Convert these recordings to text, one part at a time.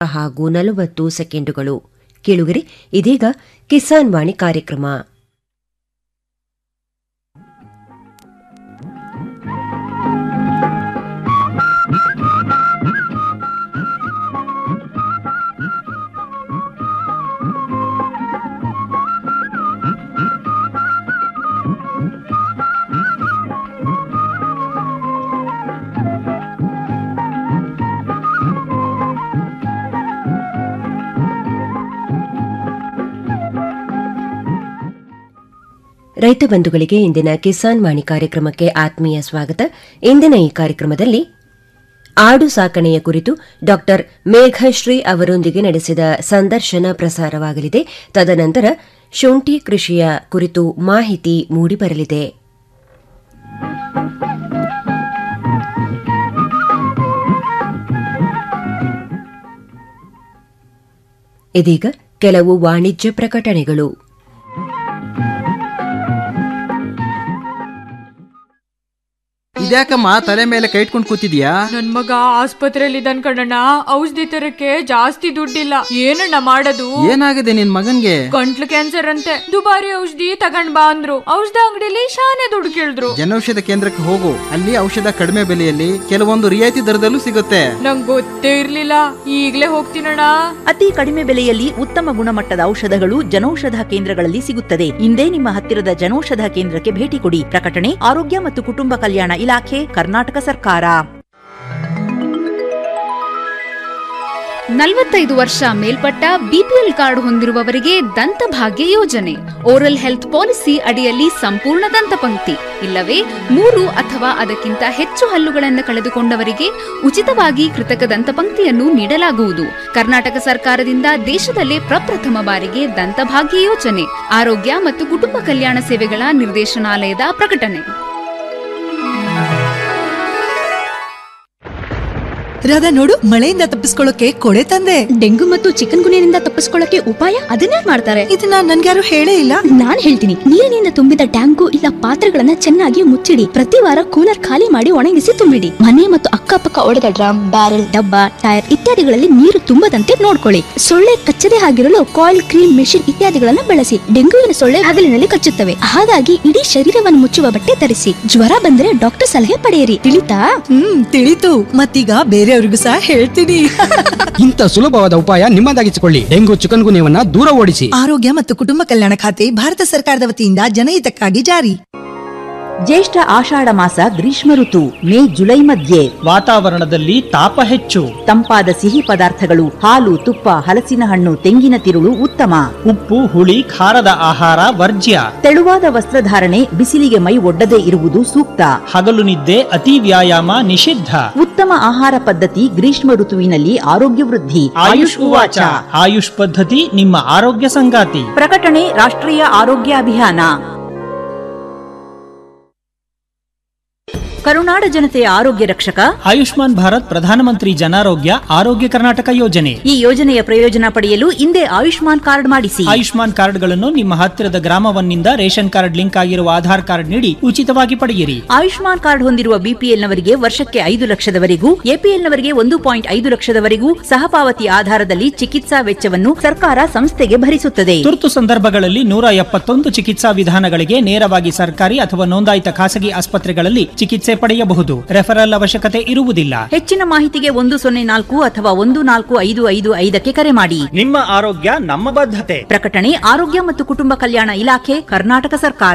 ಹಾಗೂ ನಲವತ್ತು ಸೆಕೆಂಡುಗಳು ಕೇಳುಗರೆ ಇದೀಗ ಕಿಸಾನ್ ವಾಣಿ ಕಾರ್ಯಕ್ರಮ ರೈತ ಬಂಧುಗಳಿಗೆ ಇಂದಿನ ಕಿಸಾನ್ ವಾಣಿ ಕಾರ್ಯಕ್ರಮಕ್ಕೆ ಆತ್ಮೀಯ ಸ್ವಾಗತ ಇಂದಿನ ಈ ಕಾರ್ಯಕ್ರಮದಲ್ಲಿ ಆಡು ಸಾಕಣೆಯ ಕುರಿತು ಡಾಕ್ಟರ್ ಮೇಘಶ್ರೀ ಅವರೊಂದಿಗೆ ನಡೆಸಿದ ಸಂದರ್ಶನ ಪ್ರಸಾರವಾಗಲಿದೆ ತದನಂತರ ಶುಂಠಿ ಕೃಷಿಯ ಕುರಿತು ಮಾಹಿತಿ ಮೂಡಿಬರಲಿದೆ ಇದೀಗ ಕೆಲವು ವಾಣಿಜ್ಯ ಪ್ರಕಟಣೆಗಳು ಇದ್ಯಾಕಮ್ಮ ತಲೆ ಮೇಲೆ ಕೈ ಇಟ್ಕೊಂಡು ಕೂತಿದ್ಯಾ ನನ್ ಮಗ ಆಸ್ಪತ್ರೆಯಲ್ಲಿ ಇದ್ದಾನ್ ಕಣಣ್ಣ ಔಷಧಿ ತರಕ್ಕೆ ಜಾಸ್ತಿ ದುಡ್ಡಿಲ್ಲ ಏನಣ್ಣ ಮಾಡೋದು ಏನಾಗಿದೆ ನಿನ್ ಮಗನ್ಗೆ ಗಂಟ್ಲು ಕ್ಯಾನ್ಸರ್ ಅಂತೆ ದುಬಾರಿ ಔಷಧಿ ತಗೊಂಡ್ ಬಾ ಅಂದ್ರು ಔಷಧ ಅಂಗಡಿಲಿ ಶಾನೆ ದುಡ್ಡು ಕೇಳಿದ್ರು ಜನೌಷಧ ಕೇಂದ್ರಕ್ಕೆ ಹೋಗು ಅಲ್ಲಿ ಔಷಧ ಕಡಿಮೆ ಬೆಲೆಯಲ್ಲಿ ಕೆಲವೊಂದು ರಿಯಾಯಿತಿ ದರದಲ್ಲೂ ಸಿಗುತ್ತೆ ನಂಗ್ ಗೊತ್ತೇ ಇರ್ಲಿಲ್ಲ ಈಗ್ಲೇ ಹೋಗ್ತೀನಣ್ಣ ಅತಿ ಕಡಿಮೆ ಬೆಲೆಯಲ್ಲಿ ಉತ್ತಮ ಗುಣಮಟ್ಟದ ಔಷಧಗಳು ಜನೌಷಧ ಕೇಂದ್ರಗಳಲ್ಲಿ ಸಿಗುತ್ತದೆ ಇಂದೇ ನಿಮ್ಮ ಹತ್ತಿರದ ಜನೌಷಧ ಕೇಂದ್ರಕ್ಕೆ ಭೇಟಿ ಕೊಡಿ ಪ್ರಕಟಣೆ ಆರೋಗ್ಯ ಮತ್ತು ಕುಟುಂಬ ಕಲ್ಯಾಣ ಇಲಾಖೆ ಕರ್ನಾಟಕ ಸರ್ಕಾರ ನಲವತ್ತೈದು ವರ್ಷ ಮೇಲ್ಪಟ್ಟ ಬಿಪಿಎಲ್ ಕಾರ್ಡ್ ಹೊಂದಿರುವವರಿಗೆ ದಂತಭಾಗ್ಯ ಯೋಜನೆ ಓರಲ್ ಹೆಲ್ತ್ ಪಾಲಿಸಿ ಅಡಿಯಲ್ಲಿ ಸಂಪೂರ್ಣ ದಂತಪಂಕ್ತಿ ಇಲ್ಲವೇ ಮೂರು ಅಥವಾ ಅದಕ್ಕಿಂತ ಹೆಚ್ಚು ಹಲ್ಲುಗಳನ್ನು ಕಳೆದುಕೊಂಡವರಿಗೆ ಉಚಿತವಾಗಿ ಕೃತಕ ದಂತಪಂಕ್ತಿಯನ್ನು ನೀಡಲಾಗುವುದು ಕರ್ನಾಟಕ ಸರ್ಕಾರದಿಂದ ದೇಶದಲ್ಲೇ ಪ್ರಪ್ರಥಮ ಬಾರಿಗೆ ದಂತಭಾಗ್ಯ ಯೋಜನೆ ಆರೋಗ್ಯ ಮತ್ತು ಕುಟುಂಬ ಕಲ್ಯಾಣ ಸೇವೆಗಳ ನಿರ್ದೇಶನಾಲಯದ ಪ್ರಕಟಣೆ ರಾಧಾ ನೋಡು ಮಳೆಯಿಂದ ತಪ್ಪಿಸ್ಕೊಳ್ಳೋಕೆ ಕೊಡೆ ತಂದೆ ಡೆಂಗು ಮತ್ತು ಚಿಕನ್ ಗುನಿಯಿಂದ ತಪ್ಪಿಸ್ಕೊಳ್ಳಕ್ಕೆ ಉಪಾಯ ಅದನ್ನೇ ಮಾಡ್ತಾರೆ ಇದನ್ನ ನನ್ಗ್ಯಾರು ಹೇಳೇ ಇಲ್ಲ ನಾನ್ ಹೇಳ್ತೀನಿ ನೀರಿನಿಂದ ತುಂಬಿದ ಟ್ಯಾಂಕು ಇಲ್ಲ ಪಾತ್ರೆಗಳನ್ನ ಚೆನ್ನಾಗಿ ಮುಚ್ಚಿಡಿ ಪ್ರತಿ ವಾರ ಕೂಲರ್ ಖಾಲಿ ಮಾಡಿ ಒಣಗಿಸಿ ತುಂಬಿಡಿ ಮನೆ ಮತ್ತು ಅಕ್ಕಪಕ್ಕ ಒಡೆದ ಡ್ರಮ್ ಬ್ಯಾರೆಲ್ ಡಬ್ಬ ಟೈರ್ ಇತ್ಯಾದಿಗಳಲ್ಲಿ ನೀರು ತುಂಬದಂತೆ ನೋಡ್ಕೊಳ್ಳಿ ಸೊಳ್ಳೆ ಕಚ್ಚದೆ ಆಗಿರಲು ಕಾಯಿಲ್ ಕ್ರೀಮ್ ಮೆಷಿನ್ ಇತ್ಯಾದಿಗಳನ್ನ ಬಳಸಿ ಡೆಂಗುವಿನ ಸೊಳ್ಳೆ ಹಗಲಿನಲ್ಲಿ ಕಚ್ಚುತ್ತವೆ ಹಾಗಾಗಿ ಇಡೀ ಶರೀರವನ್ನು ಮುಚ್ಚುವ ಬಟ್ಟೆ ಧರಿಸಿ ಜ್ವರ ಬಂದ್ರೆ ಡಾಕ್ಟರ್ ಸಲಹೆ ಪಡೆಯಿರಿ ತಿಳಿತಾ ಹ್ಮ್ ತಿಳಿತು ಮತ್ತೀಗ ಬೇರೆಯವ್ರಿಗೂ ಸಹ ಹೇಳ್ತೀನಿ ಇಂಥ ಸುಲಭವಾದ ಉಪಾಯ ನಿಮ್ಮದಾಗಿಸಿಕೊಳ್ಳಿ ಡೆಂಗು ಚಿಕನ್ ಗುನ್ಯವನ್ನ ದೂರ ಓಡಿಸಿ ಆರೋಗ್ಯ ಮತ್ತು ಕುಟುಂಬ ಕಲ್ಯಾಣ ಖಾತೆ ಭಾರತ ಸರ್ಕಾರದ ವತಿಯಿಂದ ಜನಹಿತಕ್ಕಾಗಿ ಜಾರಿ ಜ್ಯೇಷ್ಠ ಆಷಾಢ ಮಾಸ ಗ್ರೀಷ್ಮ ಋತು ಮೇ ಜುಲೈ ಮಧ್ಯೆ ವಾತಾವರಣದಲ್ಲಿ ತಾಪ ಹೆಚ್ಚು ತಂಪಾದ ಸಿಹಿ ಪದಾರ್ಥಗಳು ಹಾಲು ತುಪ್ಪ ಹಲಸಿನ ಹಣ್ಣು ತೆಂಗಿನ ತಿರುಳು ಉತ್ತಮ ಉಪ್ಪು ಹುಳಿ ಖಾರದ ಆಹಾರ ವರ್ಜ್ಯ ತೆಳುವಾದ ವಸ್ತ್ರಧಾರಣೆ ಬಿಸಿಲಿಗೆ ಮೈ ಒಡ್ಡದೇ ಇರುವುದು ಸೂಕ್ತ ಹಗಲು ನಿದ್ದೆ ಅತಿ ವ್ಯಾಯಾಮ ನಿಷಿದ್ಧ ಉತ್ತಮ ಆಹಾರ ಪದ್ಧತಿ ಗ್ರೀಷ್ಮ ಋತುವಿನಲ್ಲಿ ಆರೋಗ್ಯ ವೃದ್ಧಿ ಆಯುಷ್ ಉವಾಚ ಆಯುಷ್ ಪದ್ಧತಿ ನಿಮ್ಮ ಆರೋಗ್ಯ ಸಂಗಾತಿ ಪ್ರಕಟಣೆ ರಾಷ್ಟ್ರೀಯ ಆರೋಗ್ಯ ಅಭಿಯಾನ ಕರುನಾಡ ಜನತೆಯ ಆರೋಗ್ಯ ರಕ್ಷಕ ಆಯುಷ್ಮಾನ್ ಭಾರತ್ ಪ್ರಧಾನಮಂತ್ರಿ ಜನಾರೋಗ್ಯ ಆರೋಗ್ಯ ಕರ್ನಾಟಕ ಯೋಜನೆ ಈ ಯೋಜನೆಯ ಪ್ರಯೋಜನ ಪಡೆಯಲು ಹಿಂದೆ ಆಯುಷ್ಮಾನ್ ಕಾರ್ಡ್ ಮಾಡಿಸಿ ಆಯುಷ್ಮಾನ್ ಕಾರ್ಡ್ಗಳನ್ನು ನಿಮ್ಮ ಹತ್ತಿರದ ಗ್ರಾಮವನ್ನಿಂದ ರೇಷನ್ ಕಾರ್ಡ್ ಲಿಂಕ್ ಆಗಿರುವ ಆಧಾರ್ ಕಾರ್ಡ್ ನೀಡಿ ಉಚಿತವಾಗಿ ಪಡೆಯಿರಿ ಆಯುಷ್ಮಾನ್ ಕಾರ್ಡ್ ಹೊಂದಿರುವ ಬಿಪಿಎಲ್ ನವರಿಗೆ ವರ್ಷಕ್ಕೆ ಐದು ಲಕ್ಷದವರೆಗೂ ಎಪಿಎಲ್ ನವರಿಗೆ ಒಂದು ಪಾಯಿಂಟ್ ಐದು ಲಕ್ಷದವರೆಗೂ ಸಹಪಾವತಿ ಆಧಾರದಲ್ಲಿ ಚಿಕಿತ್ಸಾ ವೆಚ್ಚವನ್ನು ಸರ್ಕಾರ ಸಂಸ್ಥೆಗೆ ಭರಿಸುತ್ತದೆ ತುರ್ತು ಸಂದರ್ಭಗಳಲ್ಲಿ ನೂರ ಎಪ್ಪತ್ತೊಂದು ಚಿಕಿತ್ಸಾ ವಿಧಾನಗಳಿಗೆ ನೇರವಾಗಿ ಸರ್ಕಾರಿ ಅಥವಾ ನೋಂದಾಯಿತ ಖಾಸಗಿ ಆಸ್ಪತ್ರೆಗಳಲ್ಲಿ ಚಿಕಿತ್ಸೆ ಪಡೆಯಬಹುದು ರೆಫರಲ್ ಅವಶ್ಯಕತೆ ಇರುವುದಿಲ್ಲ ಹೆಚ್ಚಿನ ಮಾಹಿತಿಗೆ ಒಂದು ಸೊನ್ನೆ ನಾಲ್ಕು ಅಥವಾ ಒಂದು ನಾಲ್ಕು ಐದು ಐದು ಐದಕ್ಕೆ ಕರೆ ಮಾಡಿ ನಿಮ್ಮ ಆರೋಗ್ಯ ನಮ್ಮ ಬದ್ಧತೆ ಪ್ರಕಟಣೆ ಆರೋಗ್ಯ ಮತ್ತು ಕುಟುಂಬ ಕಲ್ಯಾಣ ಇಲಾಖೆ ಕರ್ನಾಟಕ ಸರ್ಕಾರ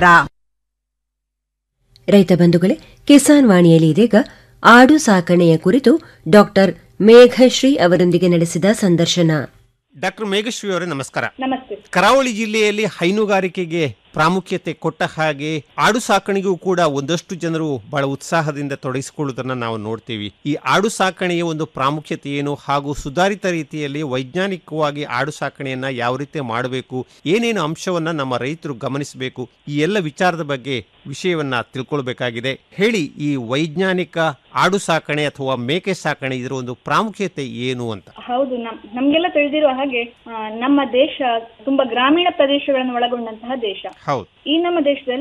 ರೈತ ಬಂಧುಗಳೇ ಕಿಸಾನ್ ವಾಣಿಯಲ್ಲಿ ಇದೀಗ ಆಡು ಸಾಕಣೆಯ ಕುರಿತು ಡಾಕ್ಟರ್ ಮೇಘಶ್ರೀ ಅವರೊಂದಿಗೆ ನಡೆಸಿದ ಸಂದರ್ಶನ ಡಾಕ್ಟರ್ ಮೇಘಶ್ರೀ ಅವರೇ ನಮಸ್ಕಾರ ನಮಸ್ತೆ ಕರಾವಳಿ ಜಿಲ್ಲೆಯಲ್ಲಿ ಹೈನುಗಾರಿಕೆಗೆ ಪ್ರಾಮುಖ್ಯತೆ ಕೊಟ್ಟ ಹಾಗೆ ಆಡು ಸಾಕಣೆಗೂ ಕೂಡ ಒಂದಷ್ಟು ಜನರು ಬಹಳ ಉತ್ಸಾಹದಿಂದ ತೊಡಗಿಸಿಕೊಳ್ಳುವುದನ್ನ ನಾವು ನೋಡ್ತೀವಿ ಈ ಆಡು ಸಾಕಣೆಯ ಒಂದು ಪ್ರಾಮುಖ್ಯತೆ ಏನು ಹಾಗೂ ಸುಧಾರಿತ ರೀತಿಯಲ್ಲಿ ವೈಜ್ಞಾನಿಕವಾಗಿ ಆಡು ಸಾಕಣೆಯನ್ನ ಯಾವ ರೀತಿ ಮಾಡಬೇಕು ಏನೇನು ಅಂಶವನ್ನ ನಮ್ಮ ರೈತರು ಗಮನಿಸಬೇಕು ಈ ಎಲ್ಲ ವಿಚಾರದ ಬಗ್ಗೆ ವಿಷಯವನ್ನ ತಿಳ್ಕೊಳ್ಬೇಕಾಗಿದೆ ಹೇಳಿ ಈ ವೈಜ್ಞಾನಿಕ ಆಡು ಸಾಕಣೆ ಅಥವಾ ಮೇಕೆ ಸಾಕಣೆ ಇದರ ಒಂದು ಪ್ರಾಮುಖ್ಯತೆ ಏನು ಅಂತ ಹೌದು ನಮ್ ನಮ್ಗೆಲ್ಲ ತಿಳಿದಿರುವ ಹಾಗೆ ಆ, ನಮ್ಮ ದೇಶ ತುಂಬಾ ಗ್ರಾಮೀಣ ಪ್ರದೇಶಗಳನ್ನು ಒಳಗೊಂಡಂತಹ ದೇಶ ಹೌದು ಈ ನಮ್ಮ ದೇಶದಲ್ಲಿ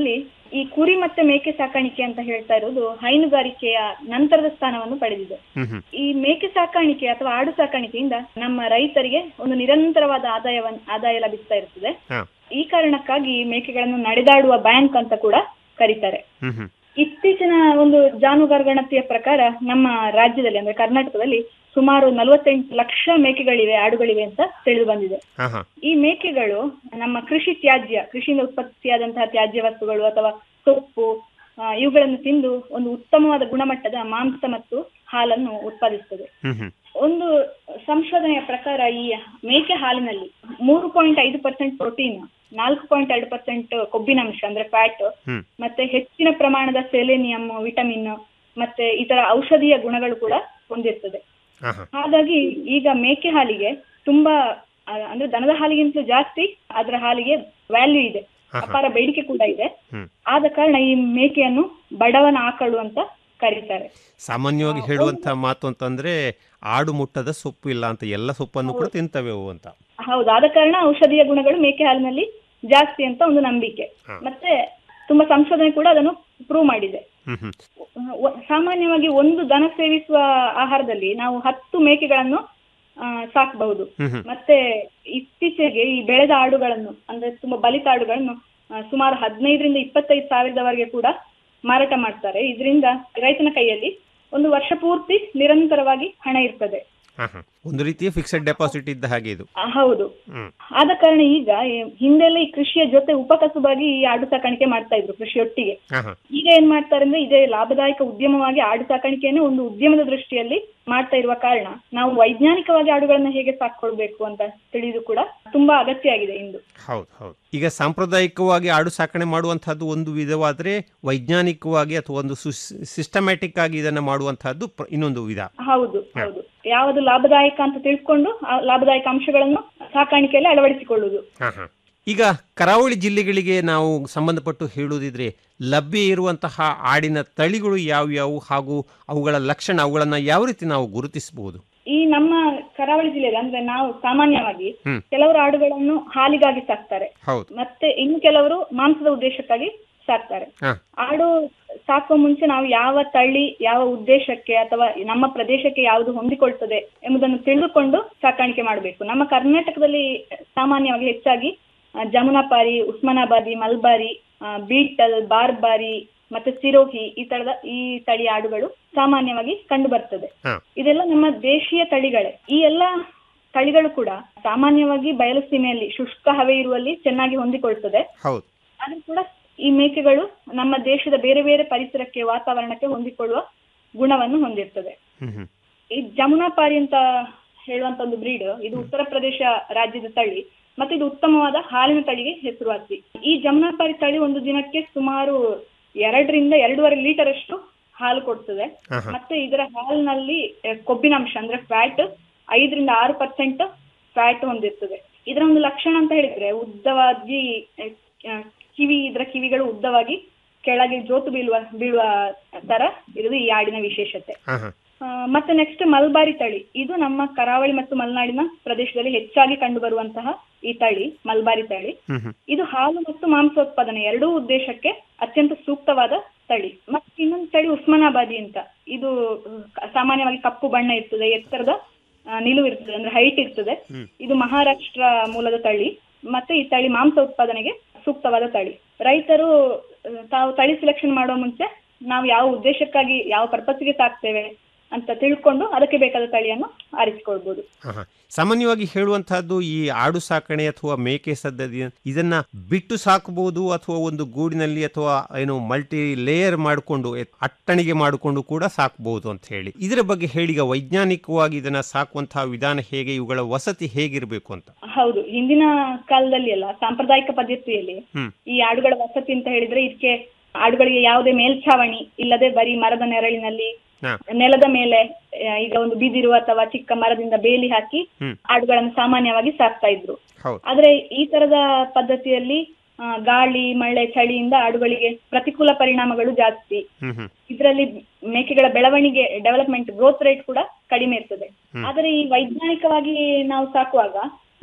ಈ ಕುರಿ ಮತ್ತೆ ಮೇಕೆ ಸಾಕಾಣಿಕೆ ಅಂತ ಹೇಳ್ತಾ ಇರೋದು ಹೈನುಗಾರಿಕೆಯ ನಂತರದ ಸ್ಥಾನವನ್ನು ಪಡೆದಿದೆ ಹ್ಮ್ ಹ್ಮ್ ಈ ಮೇಕೆ ಸಾಕಾಣಿಕೆ ಅಥವಾ ಆಡು ಸಾಕಾಣಿಕೆಯಿಂದ ನಮ್ಮ ರೈತರಿಗೆ ಒಂದು ನಿರಂತರವಾದ ಆದಾಯವನ್ ಆದಾಯ ಲಭಿಸ್ತಾ ಇರ್ತದೆ ಹಾ ಈ ಕಾರಣಕ್ಕಾಗಿ ಮೇಕೆಗಳನ್ನು ನಡೆದಾಡುವ ಬ್ಯಾಂಕ್ ಅಂತ ಕೂಡ ಕರೀತಾರೆ ಹ್ಮ್ ಹ್ಮ್ ಇತ್ತೀಚಿನ ಒಂದು ಜಾನುಗಾರು ಗಣತಿಯ ಪ್ರಕಾರ ನಮ್ಮ ರಾಜ್ಯದಲ್ಲಿ ಅಂದ್ರೆ ಕರ್ನಾಟಕದಲ್ಲಿ ಸುಮಾರು ನಲವತ್ತೆಂಟು ಲಕ್ಷ ಮೇಕೆಗಳಿವೆ ಆಡುಗಳಿವೆ ಅಂತ ತಿಳಿದು ಬಂದಿದೆ ಹಾ ಹಾ ಈ ಮೇಕೆಗಳು ನಮ್ಮ ಕೃಷಿ ತ್ಯಾಜ್ಯ ಕೃಷಿಯಿಂದ ಉತ್ಪತ್ತಿಯಾದಂತಹ ತ್ಯಾಜ್ಯ ವಸ್ತುಗಳು ಅಥವಾ ಸೊಪ್ಪು ಆ, ಇವುಗಳನ್ನು ತಿಂದು ಒಂದು ಉತ್ತಮವಾದ ಗುಣಮಟ್ಟದ ಮಾಂಸ ಮತ್ತು ಹಾಲನ್ನು ಉತ್ಪಾದಿಸುತ್ತದೆ ಹ್ಮ್ ಹ್ಮ್ ಒಂದು ಸಂಶೋಧನೆಯ ಪ್ರಕಾರ ಈ ಮೇಕೆ ಹಾಲಿನಲ್ಲಿ ಮೂರು ಪಾಯಿಂಟ್ ಐದು ಪರ್ಸೆಂಟ್ ಪ್ರೋಟೀನ್ ನಾಲ್ಕು ಪಾಯಿಂಟ್ ಎರಡು ಪರ್ಸೆಂಟ್ ಕೊಬ್ಬಿನಾಂಶ ಅಂದ್ರೆ ಫ್ಯಾಟ್ ಹ್ಮ್ ಮತ್ತೆ ಹೆಚ್ಚಿನ ಪ್ರಮಾಣದ ಸೆಲೆನಿಯಂ ವಿಟಮಿನ್ ಮತ್ತೆ ಇತರ ಔಷಧೀಯ ಗುಣಗಳು ಕೂಡ ಹೊಂದಿರ್ತದೆ ಹಾ ಹಾ ಹಾಗಾಗಿ ಈಗ ಮೇಕೆ ಹಾಲಿಗೆ ತುಂಬಾ ಆ, ಅಂದ್ರೆ ದನದ ಹಾಲಿಗಿಂತಲೂ ಜಾಸ್ತಿ ಅದರ ಹಾಲಿಗೆ ವ್ಯಾಲ್ಯೂ ಇದೆ ಹಾ, ಹಾ. ಅಪಾರ ಬೇಡಿಕೆ ಕೂಡ ಇದೆ ಹ್ಮ್ ಆದ ಕಾರಣ ಈ ಮೇಕೆಯನ್ನು ಬಡವನ ಆಕಳು ಅಂತ ಕರೀತಾರೆ ಸಾಮಾನ್ಯವಾಗಿ ಹೇಳುವಂತ ಮಾತು ಅಂತಂದ್ರೆ ಆಡು ಮುಟ್ಟದ ಸೊಪ್ಪು ಇಲ್ಲ ಅಂತ ಎಲ್ಲ ಸೊಪ್ಪನ್ನು ಕೂಡ ತಿಂತವೆ ಅವು ಅಂತ ಹೌದು ಆದ ಕಾರಣ ಔಷಧೀಯ ಗುಣಗಳು ಮೇಕೆ ಹಾಲಿನಲ್ಲಿ ಜಾಸ್ತಿ ಅಂತ ಒಂದು ನಂಬಿಕೆ ಹಾ. ಮತ್ತೆ ತುಂಬಾ ಸಂಶೋಧನೆ ಕೂಡ ಅದನ್ನು ಪ್ರೂವ್ ಮಾಡಿದೆ ಹ್ಮ್ ಹ್ಮ್ ಒ- ಸಾಮಾನ್ಯವಾಗಿ ಒಂದು ದನ ಸೇವಿಸುವ ಆಹಾರದಲ್ಲಿ ನಾವು ಹತ್ತು ಮೇಕೆಗಳನ್ನು ಆ, ಸಾಕಬಹುದು ಹ್ಮ್ ಹ್ಮ್ ಮತ್ತೆ ಇತ್ತೀಚೆಗೆ ಈ ಬೆಳೆದ ಆಡುಗಳನ್ನು ಅಂದ್ರೆ ತುಂಬಾ ಬಲಿತ ಆಡುಗಳನ್ನು ಆ, ಸುಮಾರು ಹದಿನೈದರಿಂದ ಇಪ್ಪತ್ತೈದು ಸಾವಿರದವರೆಗೆ ಕೂಡ ಮಾರಾಟ ಮಾಡ್ತಾರೆ ಇದರಿಂದ ರೈತನ ಕೈಯಲ್ಲಿ ಒಂದು ವರ್ಷ ಪೂರ್ತಿ ನಿರಂತರವಾಗಿ ಹಣ ಇರ್ತದೆ ಹಾ ಹಾ ಒಂದು ರೀತಿಯ ಫಿಕ್ಸೆಡ್ ಡೆಪಾಸಿಟ್ ಇದ್ದ ಹಾಗೆ ಇದು ಆ, ಹೌದು ಹ್ಮ್ ಆದ ಕಾರಣ ಈಗ ಈ ಹಿಂದೆಲ್ಲ ಈ ಕೃಷಿಯ ಜೊತೆ ಉಪಕಸುಬಾಗಿ ಈ ಆಡು ಸಾಕಾಣಿಕೆ ಮಾಡ್ತಾ ಇದ್ರು ಕೃಷಿಯೊಟ್ಟಿಗೆ ಹಾ ಹಾ ಈಗ ಏನ್ ಮಾಡ್ತಾರೆ ಅಂದ್ರೆ ಇದೇ ಲಾಭದಾಯಕ ಉದ್ಯಮವಾಗಿ ಆಡು ಸಾಕಾಣಿಕೆಯನ್ನು ಒಂದು ಉದ್ಯಮದ ದೃಷ್ಟಿಯಲ್ಲಿ ಮಾಡ್ತಾ ಇರುವ ಕಾರಣ ನಾವು ವೈಜ್ಞಾನಿಕವಾಗಿ ಆಡುಗಳನ್ನ ಹೇಗೆ ಸಾಕೊಳ್ಬೇಕು ಅಂತ ತಿಳಿದು ಕೂಡ ತುಂಬಾ ಅಗತ್ಯ ಆಗಿದೆ ಇಂದು ಹೌದು ಹೌದು ಈಗ ಸಾಂಪ್ರದಾಯಿಕವಾಗಿ ಆಡು ಸಾಕಣೆ ಮಾಡುವಂತಹದ್ದು ಒಂದು ವಿಧವಾದ್ರೆ ವೈಜ್ಞಾನಿಕವಾಗಿ ಅಥವಾ ಒಂದು ಸಿಸ್ಟಮ್ಯಾಟಿಕ್ ಆಗಿ ಇದನ್ನ ಮಾಡುವಂತಹದ್ದು ಪ್ರ- ಇನ್ನೊಂದು ವಿಧ ಹೌದು ಹೌದು ಯಾವುದು ಲಾಭದಾಯಕ ಅಂತ ತಿಳ್ಕೊಂಡು ಆ ಲಾಭದಾಯಕ ಅಂಶಗಳನ್ನು ಸಾಕಾಣಿಕೆಯಲ್ಲಿ ಅಳವಡಿಸಿಕೊಳ್ಳುವುದು ಹಾ ಹಾ ಈಗ ಕರಾವಳಿ ಜಿಲ್ಲೆಗಳಿಗೆ ನಾವು ಸಂಬಂಧಪಟ್ಟು ಹೇಳುವುದಿದ್ರೆ ಲಭ್ಯ ಇರುವಂತಹ ಆಡಿನ ತಳಿಗಳು ಯಾವ್ಯಾವು ಹಾಗೂ ಅವುಗಳ ಲಕ್ಷಣ ಅವುಗಳನ್ನ ಯಾವ ರೀತಿ ನಾವು ಗುರುತಿಸಬಹುದು ಈ ನಮ್ಮ ಕರಾವಳಿ ಜಿಲ್ಲೆಯಲ್ಲಿ ಅಂದ್ರೆ ನಾವು ಸಾಮಾನ್ಯವಾಗಿ ಹ್ಮ್ ಕೆಲವರು ಆಡುಗಳನ್ನು ಹಾಲಿಗಾಗಿ ಸಾಕ್ತಾರೆ ಹೌದು ಮತ್ತೆ ಇನ್ನು ಕೆಲವರು ಮಾಂಸದ ಉದ್ದೇಶಕ್ಕಾಗಿ ಸಾಕ್ತಾರೆ ಹಾ ಆಡು ಸಾಕುವ ಮುಂಚೆ ನಾವು ಯಾವ ತಳಿ ಯಾವ ಉದ್ದೇಶಕ್ಕೆ ಅಥವಾ ನಮ್ಮ ಪ್ರದೇಶಕ್ಕೆ ಯಾವುದು ಹೊಂದಿಕೊಳ್ತದೆ ಎಂಬುದನ್ನು ತಿಳಿದುಕೊಂಡು ಸಾಕಾಣಿಕೆ ಮಾಡಬೇಕು ನಮ್ಮ ಕರ್ನಾಟಕದಲ್ಲಿ ಸಾಮಾನ್ಯವಾಗಿ ಹೆಚ್ಚಾಗಿ ಆ, ಜಮುನಾಪಾರಿ ಉಸ್ಮಾನಾಬಾದಿ ಮಲ್ಬಾರಿ ಆ, ಬೀಟಲ್ ಬಾರ್ಬಾರಿ ಮತ್ತೆ ಸಿರೋಹಿ ಈ ತರದ ಈ ತಳಿ ಆಡುಗಳು ಸಾಮಾನ್ಯವಾಗಿ ಕಂಡು ಬರ್ತದೆ ಹಾ ಇದೆಲ್ಲ ನಮ್ಮ ದೇಶೀಯ ತಳಿಗಳೇ ಈ ಎಲ್ಲ ತಳಿಗಳು ಕೂಡ ಸಾಮಾನ್ಯವಾಗಿ ಬಯಲು ಸೀಮೆಯಲ್ಲಿ ಶುಷ್ಕ ಹವೆ ಇರುವಲ್ಲಿ ಚೆನ್ನಾಗಿ ಹೊಂದಿಕೊಳ್ತದೆ ಹೌದು ಆದ್ರೂ ಕೂಡ ಈ ಮೇಕೆಗಳು ನಮ್ಮ ದೇಶದ ಬೇರೆ ಬೇರೆ ಪರಿಸರಕ್ಕೆ ವಾತಾವರಣಕ್ಕೆ ಹೊಂದಿಕೊಳ್ಳುವ ಗುಣವನ್ನು ಹೊಂದಿರ್ತದೆ ಹ್ಮ್ ಹ್ಮ್ ಈ ಜಮುನಾಪಾರಿ ಅಂತ ಹೇಳುವಂತ ಒಂದು ಬ್ರೀಡ್ ಇದು ಉತ್ತರ ಪ್ರದೇಶ ರಾಜ್ಯದ ತಳಿ ಮತ್ತೆ ಇದು ಉತ್ತಮವಾದ ಹಾಲಿನ ತಳಿಗೆ ಹೆಸರುವಾಸಿ ಈ ಜಮುನಾಪಾರಿ ತಳಿ ಒಂದು ದಿನಕ್ಕೆ ಸುಮಾರು ಎರಡರಿಂದ ಎರಡೂವರೆ ಲೀಟರ್ ಅಷ್ಟು ಹಾಲು ಕೊಡ್ತದೆ ಹಾ ಹಾ ಮತ್ತೆ ಇದರ ಹಾಲಿನಲ್ಲಿ ಆ, ಕೊಬ್ಬಿನಾಂಶ ಅಂದ್ರೆ ಫ್ಯಾಟ್ ಐದರಿಂದ ಆರು ಪರ್ಸೆಂಟ್ ಫ್ಯಾಟ್ ಹೊಂದಿರ್ತದೆ ಇದರ ಒಂದು ಲಕ್ಷಣ ಅಂತ ಹೇಳಿದ್ರೆ ಉದ್ದವಾಗಿ ಆ, ಆ, ಕಿವಿ ಇದರ ಕಿವಿಗಳು ಉದ್ದವಾಗಿ ಕೆಳಗೆ ಜೋತು ಬೀಳುವ ಬೀಳುವ ತರ ಇರುವುದು ಈ ಆಡಿನ ವಿಶೇಷತೆ ಹಾ ಹಾ ಆ, ಮತ್ತೆ ನೆಕ್ಸ್ಟ್ ಮಲ್ಬಾರಿ ತಳಿ ಇದು ನಮ್ಮ ಕರಾವಳಿ ಮತ್ತು ಮಲೆನಾಡಿನ ಪ್ರದೇಶದಲ್ಲಿ ಹೆಚ್ಚಾಗಿ ಕಂಡು ಬರುವಂತಹ ಈ ತಳಿ ಮಲ್ಬಾರಿ ತಳಿ ಹ್ಮ್ ಹ್ಮ್ ಇದು ಹಾಲು ಮತ್ತು ಮಾಂಸೋತ್ಪಾದನೆ ಎರಡೂ ಉದ್ದೇಶಕ್ಕೆ ಅತ್ಯಂತ ಸೂಕ್ತವಾದ ತಳಿ ಮತ್ತೆ ಇನ್ನೊಂದು ತಳಿ ಉಸ್ಮಾನಾಬಾದಿ ಅಂತ ಇದು ಅಹ್, ಸಾಮಾನ್ಯವಾಗಿ ಕಪ್ಪು ಬಣ್ಣ ಇರ್ತದೆ ಎತ್ತರದ ಆ, ನಿಲುವು ಇರ್ತದೆ ಅಂದ್ರೆ ಹೈಟ್ ಇರ್ತದೆ ಹ್ಮ್. ಇದು ಮಹಾರಾಷ್ಟ್ರ ಮೂಲದ ತಳಿ ಮತ್ತೆ ಈ ತಳಿ ಮಾಂಸ ಉತ್ಪಾದನೆಗೆ ಸೂಕ್ತವಾದ ತಳಿ ರೈತರು ಅಹ್, ತಾವು ತಳಿ ಸೆಲೆಕ್ಷನ್ ಮಾಡುವ ಮುಂಚೆ ನಾವು ಯಾವ ಉದ್ದೇಶಕ್ಕಾಗಿ ಯಾವ ಪರ್ಪಸ್ಗೆ ಸಾಕ್ತೇವೆ ಅಂತ ತಿಳ್ಕೊಂಡು ಅದಕ್ಕೆ ಬೇಕಾದ ತಳಿಯನ್ನು ಆರಿಸಿಕೊಳ್ಬಹುದು ಹಾ, ಹಾ. ಸಾಮಾನ್ಯವಾಗಿ ಹೇಳುವಂತಹದ್ದು ಈ ಆಡು ಸಾಕಣೆ ಅಥವಾ ಮೇಕೆ ಸದ್ದದಿ ಇದನ್ನ ಬಿಟ್ಟು ಸಾಕಬಹುದು ಅಥವಾ ಒಂದು ಗೂಡಿನಲ್ಲಿ ಅಥವಾ ಏನು ಮಲ್ಟಿ ಲೇಯರ್ ಮಾಡಿಕೊಂಡು ಅಟ್ಟಣಿಗೆ ಮಾಡಿಕೊಂಡು ಕೂಡ ಸಾಕಬಹುದು ಅಂತ ಹೇಳಿ ಇದರ ಬಗ್ಗೆ ಹೇಳಿ ಈಗ ವೈಜ್ಞಾನಿಕವಾಗಿ ಇದನ್ನ ಸಾಕುವಂತಹ ವಿಧಾನ ಹೇಗೆ ಇವುಗಳ ವಸತಿ ಹೇಗಿರಬೇಕು ಅಂತ ಹೌದು ಹಿಂದಿನ ಕಾಲದಲ್ಲಿ ಎಲ್ಲ ಸಾಂಪ್ರದಾಯಿಕ ಪದ್ಧತಿಯಲ್ಲಿ ಹ್ಮ್ ಈ ಆಡುಗಳ ವಸತಿ ಅಂತ ಹೇಳಿದ್ರೆ ಇದಕ್ಕೆ ಆಡುಗಳಿಗೆ ಯಾವುದೇ ಮೇಲ್ಛಾವಣಿ ಇಲ್ಲದೆ ಬರೀ ಮರದ ನೆರಳಿನಲ್ಲಿ ಹಾ ನೆಲದ ಮೇಲೆ ಆ, ಈಗ ಒಂದು ಬಿದಿರು ಅಥವಾ ಚಿಕ್ಕ ಮರದಿಂದ ಬೇಲಿ ಹಾಕಿ ಹ್ಮ್ ಆಡುಗಳನ್ನು ಸಾಮಾನ್ಯವಾಗಿ ಸಾಕ್ತಾ ಇದ್ರು ಹೌದು ಆದ್ರೆ ಈ ತರದ ಪದ್ಧತಿಯಲ್ಲಿ ಆ, ಗಾಳಿ ಮಳೆ ಚಳಿಯಿಂದ ಆಡುಗಳಿಗೆ ಪ್ರತಿಕೂಲ ಪರಿಣಾಮಗಳು ಜಾಸ್ತಿ ಹ್ಮ್ ಹ್ಮ್ ಇದರಲ್ಲಿ ಮೇಕೆಗಳ ಬೆಳವಣಿಗೆ ಡೆವಲಪ್ಮೆಂಟ್ ಗ್ರೋತ್ ರೇಟ್ ಕೂಡ ಕಡಿಮೆ ಇರ್ತದೆ ಹ್ಮ್. ಆದರೆ ಈ ವೈಜ್ಞಾನಿಕವಾಗಿ ನಾವು ಸಾಕುವಾಗ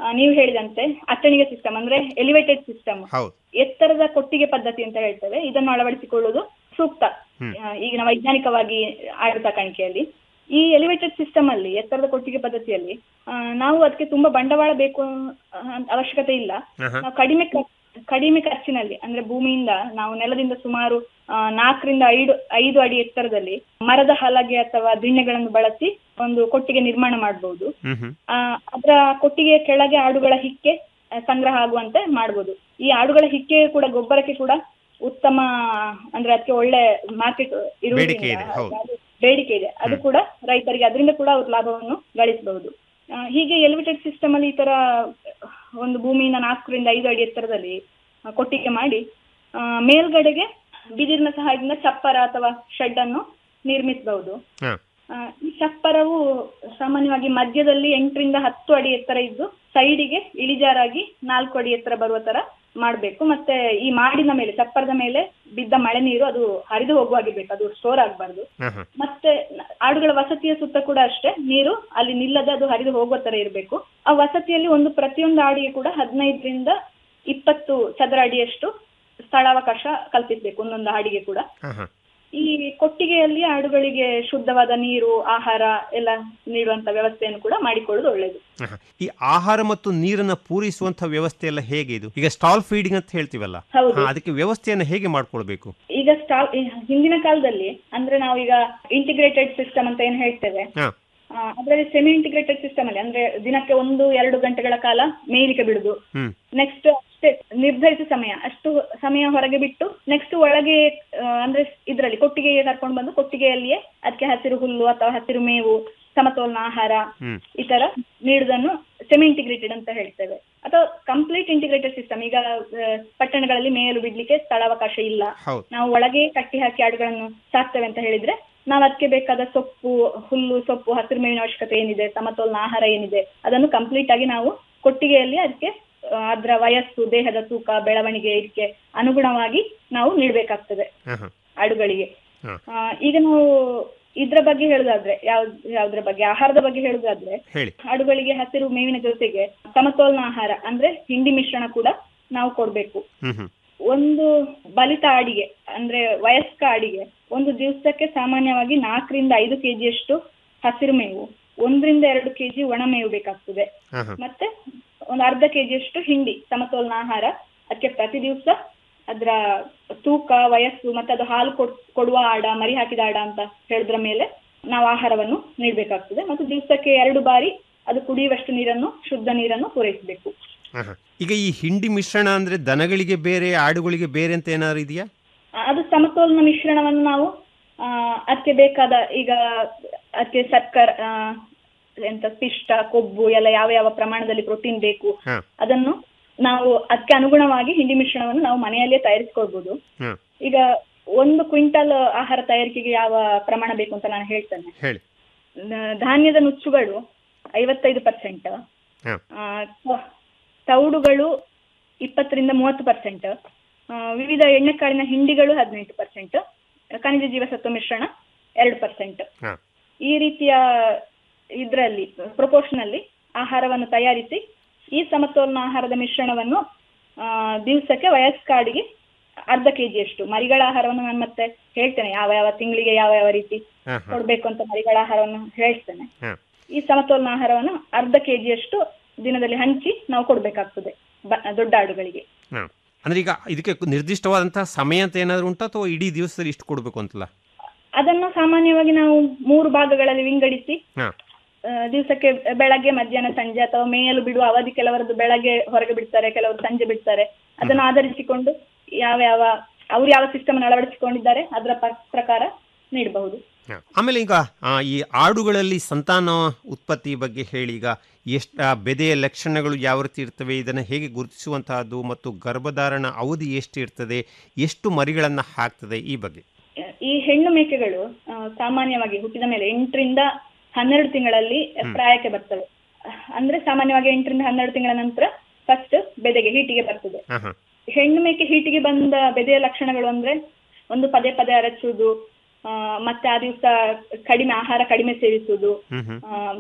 ಆ, ನೀವು ಹೇಳಿದಂತೆ ಅಟ್ಟಣಿಗೆ ಸಿಸ್ಟಮ್ ಅಂದ್ರೆ ಎಲಿವೇಟೆಡ್ ಸಿಸ್ಟಮ್ ಹೌದು ಎತ್ತರದ ಕೊಟ್ಟಿಗೆ ಪದ್ಧತಿ ಅಂತ ಹೇಳ್ತೇವೆ ಇದನ್ನು ಅಳವಡಿಸಿಕೊಳ್ಳುವುದು ಸೂಕ್ತ ಹ್ಮ್. ಆ, ಈಗಿನ ವೈಜ್ಞಾನಿಕವಾಗಿ ಆಡು ಸಾಕಾಣಿಕೆಯಲ್ಲಿ ಈ ಎಲಿವೇಟೆಡ್ ಸಿಸ್ಟಮ್ ಅಲ್ಲಿ ಎತ್ತರದ ಕೊಟ್ಟಿಗೆ ಪದ್ಧತಿಯಲ್ಲಿ ಆ, ನಾವು ಅದಕ್ಕೆ ತುಂಬಾ ಬಂಡವಾಳ ಬೇಕು ಆ, ಅಂತ ಅವಶ್ಯಕತೆ ಇಲ್ಲ ಆಹಾ. ನಾವು ಕಡಿಮೆ ಖರ್- ಕಡಿಮೆ ಖರ್ಚಿನಲ್ಲಿ ಅಂದ್ರೆ ಭೂಮಿಯಿಂದ ನಾವು ನೆಲದಿಂದ ಸುಮಾರು ಆ, ನಾಲ್ಕರಿಂದ ಐದು ಐದು ಅಡಿ ಎತ್ತರದಲ್ಲಿ ಮರದ ಹಲಗೆ ಅಥವಾ ದಿಣ್ಣೆಗಳನ್ನು ಬಳಸಿ ಒಂದು ಕೊಟ್ಟಿಗೆ ನಿರ್ಮಾಣ ಮಾಡಬಹುದು ಹ್ಮ್ ಹ್ಮ್ ಆ, ಅದರ ಕೊಟ್ಟಿಗೆಯ ಕೆಳಗೆ ಆಡುಗಳ ಹಿಕ್ಕೆ ಆ, ಸಂಗ್ರಹ ಆಗುವಂತೆ ಮಾಡ್ಬೋದು ಈ ಆಡುಗಳ ಹಿಕ್ಕೆ ಕೂಡ ಗೊಬ್ಬರಕ್ಕೆ ಕೂಡ ಉತ್ತಮ ಅಂದ್ರೆ ಅದಕ್ಕೆ ಒಳ್ಳೆ ಮಾರ್ಕೆಟ್ ಬೇಡಿಕೆ ಇದೆ, ಹೌದು. ಇರುವುದರಿಂದ ಬೇಡಿಕೆ ಇದೆ ಅದು ಕೂಡ ರೈತರಿಗೆ ಅದರಿಂದ ಕೂಡ ಅವ್ರ ಲಾಭವನ್ನು ಗಳಿಸಬಹುದು ಆ, ಹೀಗೆ ಎಲಿವೇಟೆಡ್ ಸಿಸ್ಟಮ್ ಅಲ್ಲಿ ಈ ತರ ಒಂದು ಭೂಮಿಯಿಂದ ನಾಲ್ಕರಿಂದ ಐದು ಅಡಿ ಎತ್ತರದಲ್ಲಿ ಆ, ಕೊಟ್ಟಿಗೆ ಮಾಡಿ ಆ, ಮೇಲ್ಗಡೆಗೆ ಬಿದಿರಿನ ಸಹಾಯದಿಂದ ಚಪ್ಪರ ಅಥವಾ ಶೆಡ್ ಅನ್ನು ನಿರ್ಮಿಸಬಹುದು ಹಾ ಆ, ಈ ಚಪ್ಪರವು ಸಾಮಾನ್ಯವಾಗಿ ಮಧ್ಯದಲ್ಲಿ ಎಂಟರಿಂದ ಹತ್ತು ಅಡಿ ಎತ್ತರ ಇದ್ದು ಸೈಡಿಗೆ ಇಳಿಜಾರಾಗಿ ನಾಲ್ಕು ಅಡಿ ಎತ್ತರ ಬರುವ ತರ ಮಾಡಬೇಕು ಮತ್ತೆ ಈ ಮಾಡಿನ ಮೇಲೆ ಚಪ್ಪರದ ಮೇಲೆ ಬಿದ್ದ ಮಳೆ ನೀರು ಅದು ಹರಿದು ಹೋಗುವಾಗಿರ್ಬೇಕು ಅದು ಸ್ಟೋರ್ ಆಗಬಾರ್ದು ಹಾ ಹಾ ಮತ್ತೆ ನ- ಆಡುಗಳ ವಸತಿಯ ಸುತ್ತ ಕೂಡ ಅಷ್ಟೇ ನೀರು ಅಲ್ಲಿ ನಿಲ್ಲದೆ ಅದು ಹರಿದು ಹೋಗುವ ತರ ಇರಬೇಕು ಆ ವಸತಿಯಲ್ಲಿ ಒಂದು ಪ್ರತಿಯೊಂದು ಆಡಿಗೆ ಕೂಡ ಹದಿನೈದರಿಂದ ಇಪ್ಪತ್ತು ಚದರ ಅಡಿಯಷ್ಟು ಸ್ಥಳಾವಕಾಶ ಕಲ್ಪಿಸಬೇಕು ಒಂದೊಂದು ಆಡಿಗೆ ಕೂಡ ಹಾ ಹಾ ಈ ಕೊಟ್ಟಿಗೆಯಲ್ಲಿ ಆಡುಗಳಿಗೆ ಶುದ್ಧವಾದ ನೀರು ಆಹಾರ ಎಲ್ಲ ನೀಡುವಂತ ವ್ಯವಸ್ಥೆಯನ್ನು ಕೂಡ ಮಾಡಿಕೊಳ್ಳುವುದು ಒಳ್ಳೆಯದು ಆಹಾ. ಈ ಆಹಾರ ಮತ್ತು ನೀರನ್ನ ಪೂರೈಸುವಂತ ವ್ಯವಸ್ಥೆ ಎಲ್ಲ ಹೇಗೆ ಇದು ಈಗ ಸ್ಟಾಲ್ ಫೀಡಿಂಗ್ ಅಂತ ಹೇಳ್ತೀವಲ್ಲ ಹೌದು. ಹಾ, ಅದಕ್ಕೆ ವ್ಯವಸ್ಥೆಯನ್ನು ಹೇಗೆ ಮಾಡ್ಕೊಳ್ಬೇಕು ಈಗ ಸ್ಟಾಲ್ ಹಿಂದಿನ ಕಾಲದಲ್ಲಿ ಅಂದ್ರೆ ನಾವು ಈಗ ಇಂಟಿಗ್ರೇಟೆಡ್ ಸಿಸ್ಟಮ್ ಅಂತ ಏನ್ ಹೇಳ್ತೇವೆ ಹಾ ಆ, ಅದರಲ್ಲಿ ಸೆಮಿ ಇಂಟಿಗ್ರೇಟೆಡ್ ಸಿಸ್ಟಮ್ ಅಲ್ಲಿ ಅಂದ್ರೆ ದಿನಕ್ಕೆ ಒಂದು ಎರಡು ಗಂಟೆಗಳ ಕಾಲ ಮೇಯ್ಲಿಕ್ಕೆ ಬಿಡುದು ಹ್ಮ್ ನೆಕ್ಸ್ಟ್ ಅಷ್ಟೇ ನಿರ್ಧರಿತ ಸಮಯ ಅಷ್ಟು ಸಮಯ ಹೊರಗೆ ಬಿಟ್ಟು ನೆಕ್ಸ್ಟ್ ಒಳಗೆ ಆ, ಅಂದ್ರೆ ಇದರಲ್ಲಿ ಕೊಟ್ಟಿಗೆಗೆ ಕರ್ಕೊಂಡು ಬಂದು ಕೊಟ್ಟಿಗೆಯಲ್ಲಿಯೇ ಅದಕ್ಕೆ ಹಸಿರು ಹುಲ್ಲು ಅಥವಾ ಹಸಿರು ಮೇವು ಸಮತೋಲನ ಆಹಾರ ಹ್ಮ್ ಈ ತರ ನೀಡುವುದನ್ನು ಸೆಮಿ ಇಂಟಿಗ್ರೇಟೆಡ್ ಅಂತ ಹೇಳ್ತೇವೆ ಅಥವಾ ಕಂಪ್ಲೀಟ್ ಇಂಟಿಗ್ರೇಟೆಡ್ ಸಿಸ್ಟಮ್ ಈಗ ಆ, ಪಟ್ಟಣಗಳಲ್ಲಿ ಮೇಯಲು ಬಿಡ್ಲಿಕ್ಕೆ ಸ್ಥಳಾವಕಾಶ ಇಲ್ಲ ಹೌದು ನಾವು ಒಳಗೆ ಕಟ್ಟಿ ಹಾಕಿ ಆಡುಗಳನ್ನು ಸಾಕ್ತೇವೆ ಅಂತ ಹೇಳಿದ್ರೆ ನಾವು ಅದಕ್ಕೆ ಬೇಕಾದ ಸೊಪ್ಪು ಹುಲ್ಲು ಸೊಪ್ಪು ಹಸಿರು ಮೇವಿನ ಅವಶ್ಯಕತೆ ಏನಿದೆ ಸಮತೋಲನ ಆಹಾರ ಏನಿದೆ ಅದನ್ನು ಕಂಪ್ಲೀಟ್ ಆಗಿ ನಾವು ಕೊಟ್ಟಿಗೆಯಲ್ಲಿ ಅದಕ್ಕೆ ಆ, ಅದರ ವಯಸ್ಸು ದೇಹದ ತೂಕ ಬೆಳವಣಿಗೆ ಇದಕ್ಕೆ ಅನುಗುಣವಾಗಿ ನಾವು ನೀಡಬೇಕಾಗ್ತದೆ ಹಾ ಹಾ ಆಡುಗಳಿಗೆ ಹಾ. ಆ, ಈಗ ನಾವು ಇದ್ರ ಬಗ್ಗೆ ಹೇಳುದಾದ್ರೆ ಯಾವ್ದ್ ಯಾವ್ದ್ರ ಬಗ್ಗೆ ಆಹಾರದ ಬಗ್ಗೆ ಹೇಳುದಾದ್ರೆ ಹೇಳಿ ಆಡುಗಳಿಗೆ ಹಸಿರು ಮೇವಿನ ಜೊತೆಗೆ ಸಮತೋಲನ ಆಹಾರ ಅಂದ್ರೆ ಹಿಂಡಿ ಮಿಶ್ರಣ ಕೂಡ ನಾವು ಕೊಡ್ಬೇಕು ಹ್ಮ್ ಹ್ಮ್ ಒಂದು ಬಲಿತ ಆಡಿಗೆ ಅಂದ್ರೆ ವಯಸ್ಕ ಆಡಿಗೆ ಒಂದು ದಿವಸಕ್ಕೆ ಸಾಮಾನ್ಯವಾಗಿ ನಾಲ್ಕರಿಂದ ಐದು ಕೆಜಿಯಷ್ಟು ಹಸಿರು ಮೇವು ಒಂದರಿಂದ ಎರಡು ಕೆಜಿ ಒಣ ಮೇವು ಬೇಕಾಗ್ತದೆ ಹಾ ಹಾ ಮತ್ತೆ ಒಂದು ಅರ್ಧ ಕೆಜಿಯಷ್ಟು ಹಿಂಡಿ ಸಮತೋಲನ ಆಹಾರ ಅದಕ್ಕೆ ಪ್ರತಿ ದಿವಸ ಅದರ ತೂಕ ವಯಸ್ಸು ಮತ್ತೆ ಅದು ಹಾಲು ಕೊಡ್- ಕೊಡುವ ಆಡ ಮರಿ ಹಾಕಿದ ಆಡ ಅಂತ ಹೇಳಿದ್ರ ಮೇಲೆ ನಾವು ಆಹಾರವನ್ನು ನೀಡಬೇಕಾಗ್ತದೆ ಮತ್ತು ದಿವಸಕ್ಕೆ ಎರಡು ಬಾರಿ ಅದು ಕುಡಿಯುವಷ್ಟು ನೀರನ್ನು ಶುದ್ಧ ನೀರನ್ನು ಪೂರೈಸಬೇಕು ಹಾ ಹಾ. ಈಗ ಈ ಹಿಂಡಿ ಮಿಶ್ರಣ ಅಂದ್ರೆ ದನಗಳಿಗೆ ಬೇರೆ ಆಡುಗಳಿಗೆ ಬೇರೆ ಅಂತ ಏನಾದ್ರು ಇದೆಯಾ ಅದು ಸಮತೋಲನ ಮಿಶ್ರಣವನ್ನು ನಾವು ಆ, ಅದಕ್ಕೆ ಬೇಕಾದ ಈಗ ಅದಕ್ಕೆ ಸರ್ಕರ ಆ, ಎಂತ ಪಿಷ್ಟ ಕೊಬ್ಬು ಎಲ್ಲ ಯಾವ ಯಾವ ಪ್ರಮಾಣದಲ್ಲಿ ಪ್ರೋಟೀನ್ ಬೇಕು ಹಾ ಅದನ್ನು ನಾವು ಅದಕ್ಕೆ ಅನುಗುಣವಾಗಿ ಹಿಂಡಿ ಮಿಶ್ರಣವನ್ನು ನಾವು ಮನೆಯಲ್ಲೇ ತಯಾರಿಸ್ಕೊಳ್ಬಹುದು ಹಾ ಈಗ ಒಂದು ಕ್ವಿಂಟಲ್ ಆಹಾರ ತಯಾರಿಕೆಗೆ ಯಾವ ಪ್ರಮಾಣ ಬೇಕು ಅಂತ ನಾನು ಹೇಳ್ತೇನೆ ಹೇಳಿ ನ- ಧಾನ್ಯದ ನುಚ್ಚುಗಳು ಐವತ್ತೈದು ಪರ್ಸೆಂಟ್ ಹಾ ತೌಡುಗಳು ಇಪ್ಪತ್ತರಿಂದ ಮೂವತ್ತು ಪರ್ಸೆಂಟ್ ವಿವಿಧ ಎಣ್ಣೆಕಾಳಿನ ಹಿಂಡಿಗಳು ಹದಿನೆಂಟು ಪರ್ಸೆಂಟ್ ಖನಿಜ ಜೀವಸತ್ವ ಮಿಶ್ರಣ ಎರಡು ಪರ್ಸೆಂಟ್ ಹಾ ಈ ರೀತಿಯ ಇದರಲ್ಲಿ ಪ್ರಪೋರ್ಷನಲ್ಲಿ ಆಹಾರವನ್ನು ತಯಾರಿಸಿ ಈ ಸಮತೋಲನ ಆಹಾರದ ಮಿಶ್ರಣವನ್ನು ಆ, ದಿವಸಕ್ಕೆ ವಯಸ್ಕ ಆಡಿಗೆ ಅರ್ಧ ಕೆಜಿಯಷ್ಟು ಮರಿಗಳ ಆಹಾರವನ್ನು ನಾನು ಮತ್ತೆ ಹೇಳ್ತೇನೆ ಯಾವ ಯಾವ ತಿಂಗಳಿಗೆ ಯಾವ ಯಾವ ರೀತಿ ಹಾ ಹಾ ಕೊಡ್ಬೇಕು ಅಂತ ಮರಿಗಳ ಆಹಾರವನ್ನು ಹೇಳ್ತೇನೆ ಹಾ ಈ ಸಮತೋಲನ ಆಹಾರವನ್ನು ಅರ್ಧ ಕೆಜಿಯಷ್ಟು ದಿನದಲ್ಲಿ ಹಂಚಿ ನಾವು ಕೊಡ್ಬೇಕಾಗ್ತದೆ ಬ- ದೊಡ್ಡ ಆಡುಗಳಿಗೆ ಹಾ ಅಂದ್ರೆ ಈಗ ಇದಕ್ಕೆ ನಿರ್ದಿಷ್ಟವಾದಂತಹ ಸಮಯ ಅಂತ ಏನಾದ್ರು ಉಂಟಾ ಅಥವಾ ಇಡೀ ದಿವಸದಲ್ಲಿ ಇಷ್ಟು ಕೊಡ್ಬೇಕು ಅಂತಲ್ಲ ಅದನ್ನು ಸಾಮಾನ್ಯವಾಗಿ ನಾವು ಮೂರು ಭಾಗಗಳಲ್ಲಿ ವಿಂಗಡಿಸಿ ಹಾ ಆ, ದಿವಸಕ್ಕೆ ಬೆಳಗ್ಗೆ ಮಧ್ಯಾಹ್ನ ಸಂಜೆ ಅಥವಾ ಮೇಯಲು ಬಿಡುವ ಅವಧಿ ಕೆಲವರದ್ದು ಬೆಳಗ್ಗೆ ಹೊರಗೆ ಬಿಡ್ತಾರೆ ಕೆಲವರು ಸಂಜೆ ಬಿಡ್ತಾರೆ ಅದನ್ನು ಆಧರಿಸಿಕೊಂಡು ಯಾವ ಯಾವ ಅವ್ರು ಯಾವ ಸಿಸ್ಟಮ್ ಅನ್ನು ಅಳವಡಿಸಿಕೊಂಡಿದ್ದಾರೆ ಅದರ ಪ- ಪ್ರಕಾರ ನೀಡಬಹುದು ಹಾ. ಆಮೇಲೆ ಈಗ ಆ, ಈ ಆಡುಗಳಲ್ಲಿ ಸಂತಾನ ಉತ್ಪತ್ತಿ ಬಗ್ಗೆ ಹೇಳಿ ಈಗ ಎಷ್ಟು ಆ, ಬೆದೆಯ ಲಕ್ಷಣಗಳು ಯಾವ ರೀತಿ ಇರ್ತವೆ ಇದನ್ನು ಹೇಗೆ ಗುರುತಿಸುವಂತಹದ್ದು ಮತ್ತು ಗರ್ಭಧಾರಣ ಅವಧಿ ಎಷ್ಟು ಇರ್ತದೆ ಎಷ್ಟು ಮರಿಗಳನ್ನು ಹಾಕ್ತದೆ ಈ ಬಗ್ಗೆ ಈ ಹೆಣ್ಣು ಮೇಕೆಗಳು ಆ, ಸಾಮಾನ್ಯವಾಗಿ ಹುಟ್ಟಿದ ಮೇಲೆ ಎಂಟರಿಂದ ಹನ್ನೆರಡು ತಿಂಗಳಲ್ಲಿ ಪ್ರಾಯಕ್ಕೆ ಬರ್ತವೆ ಅಂದ್ರೆ ಸಾಮಾನ್ಯವಾಗಿ ಎಂಟರಿಂದ ಹನ್ನೆರಡು ತಿಂಗಳ ನಂತರ ಫಸ್ಟ್ ಬೆದೆಗೆ ಹೀಟಿಗೆ ಬರ್ತದೆ ಹಾ ಹಾ ಹೆಣ್ಣು ಮೇಕೆ ಹೀಟಿಗೆ ಬಂದ ಬೆದೆಯ ಲಕ್ಷಣಗಳು ಅಂದ್ರೆ ಒಂದು ಪದೇ ಪದೇ ಅರಚುವುದು ಆ, ಮತ್ತೆ ಆ ದಿವಸ ಕಡಿಮೆ ಆಹಾರ ಕಡಿಮೆ ಸೇವಿಸುವುದು ಹ್ಮ್ ಹ್ಮ್ ಆ,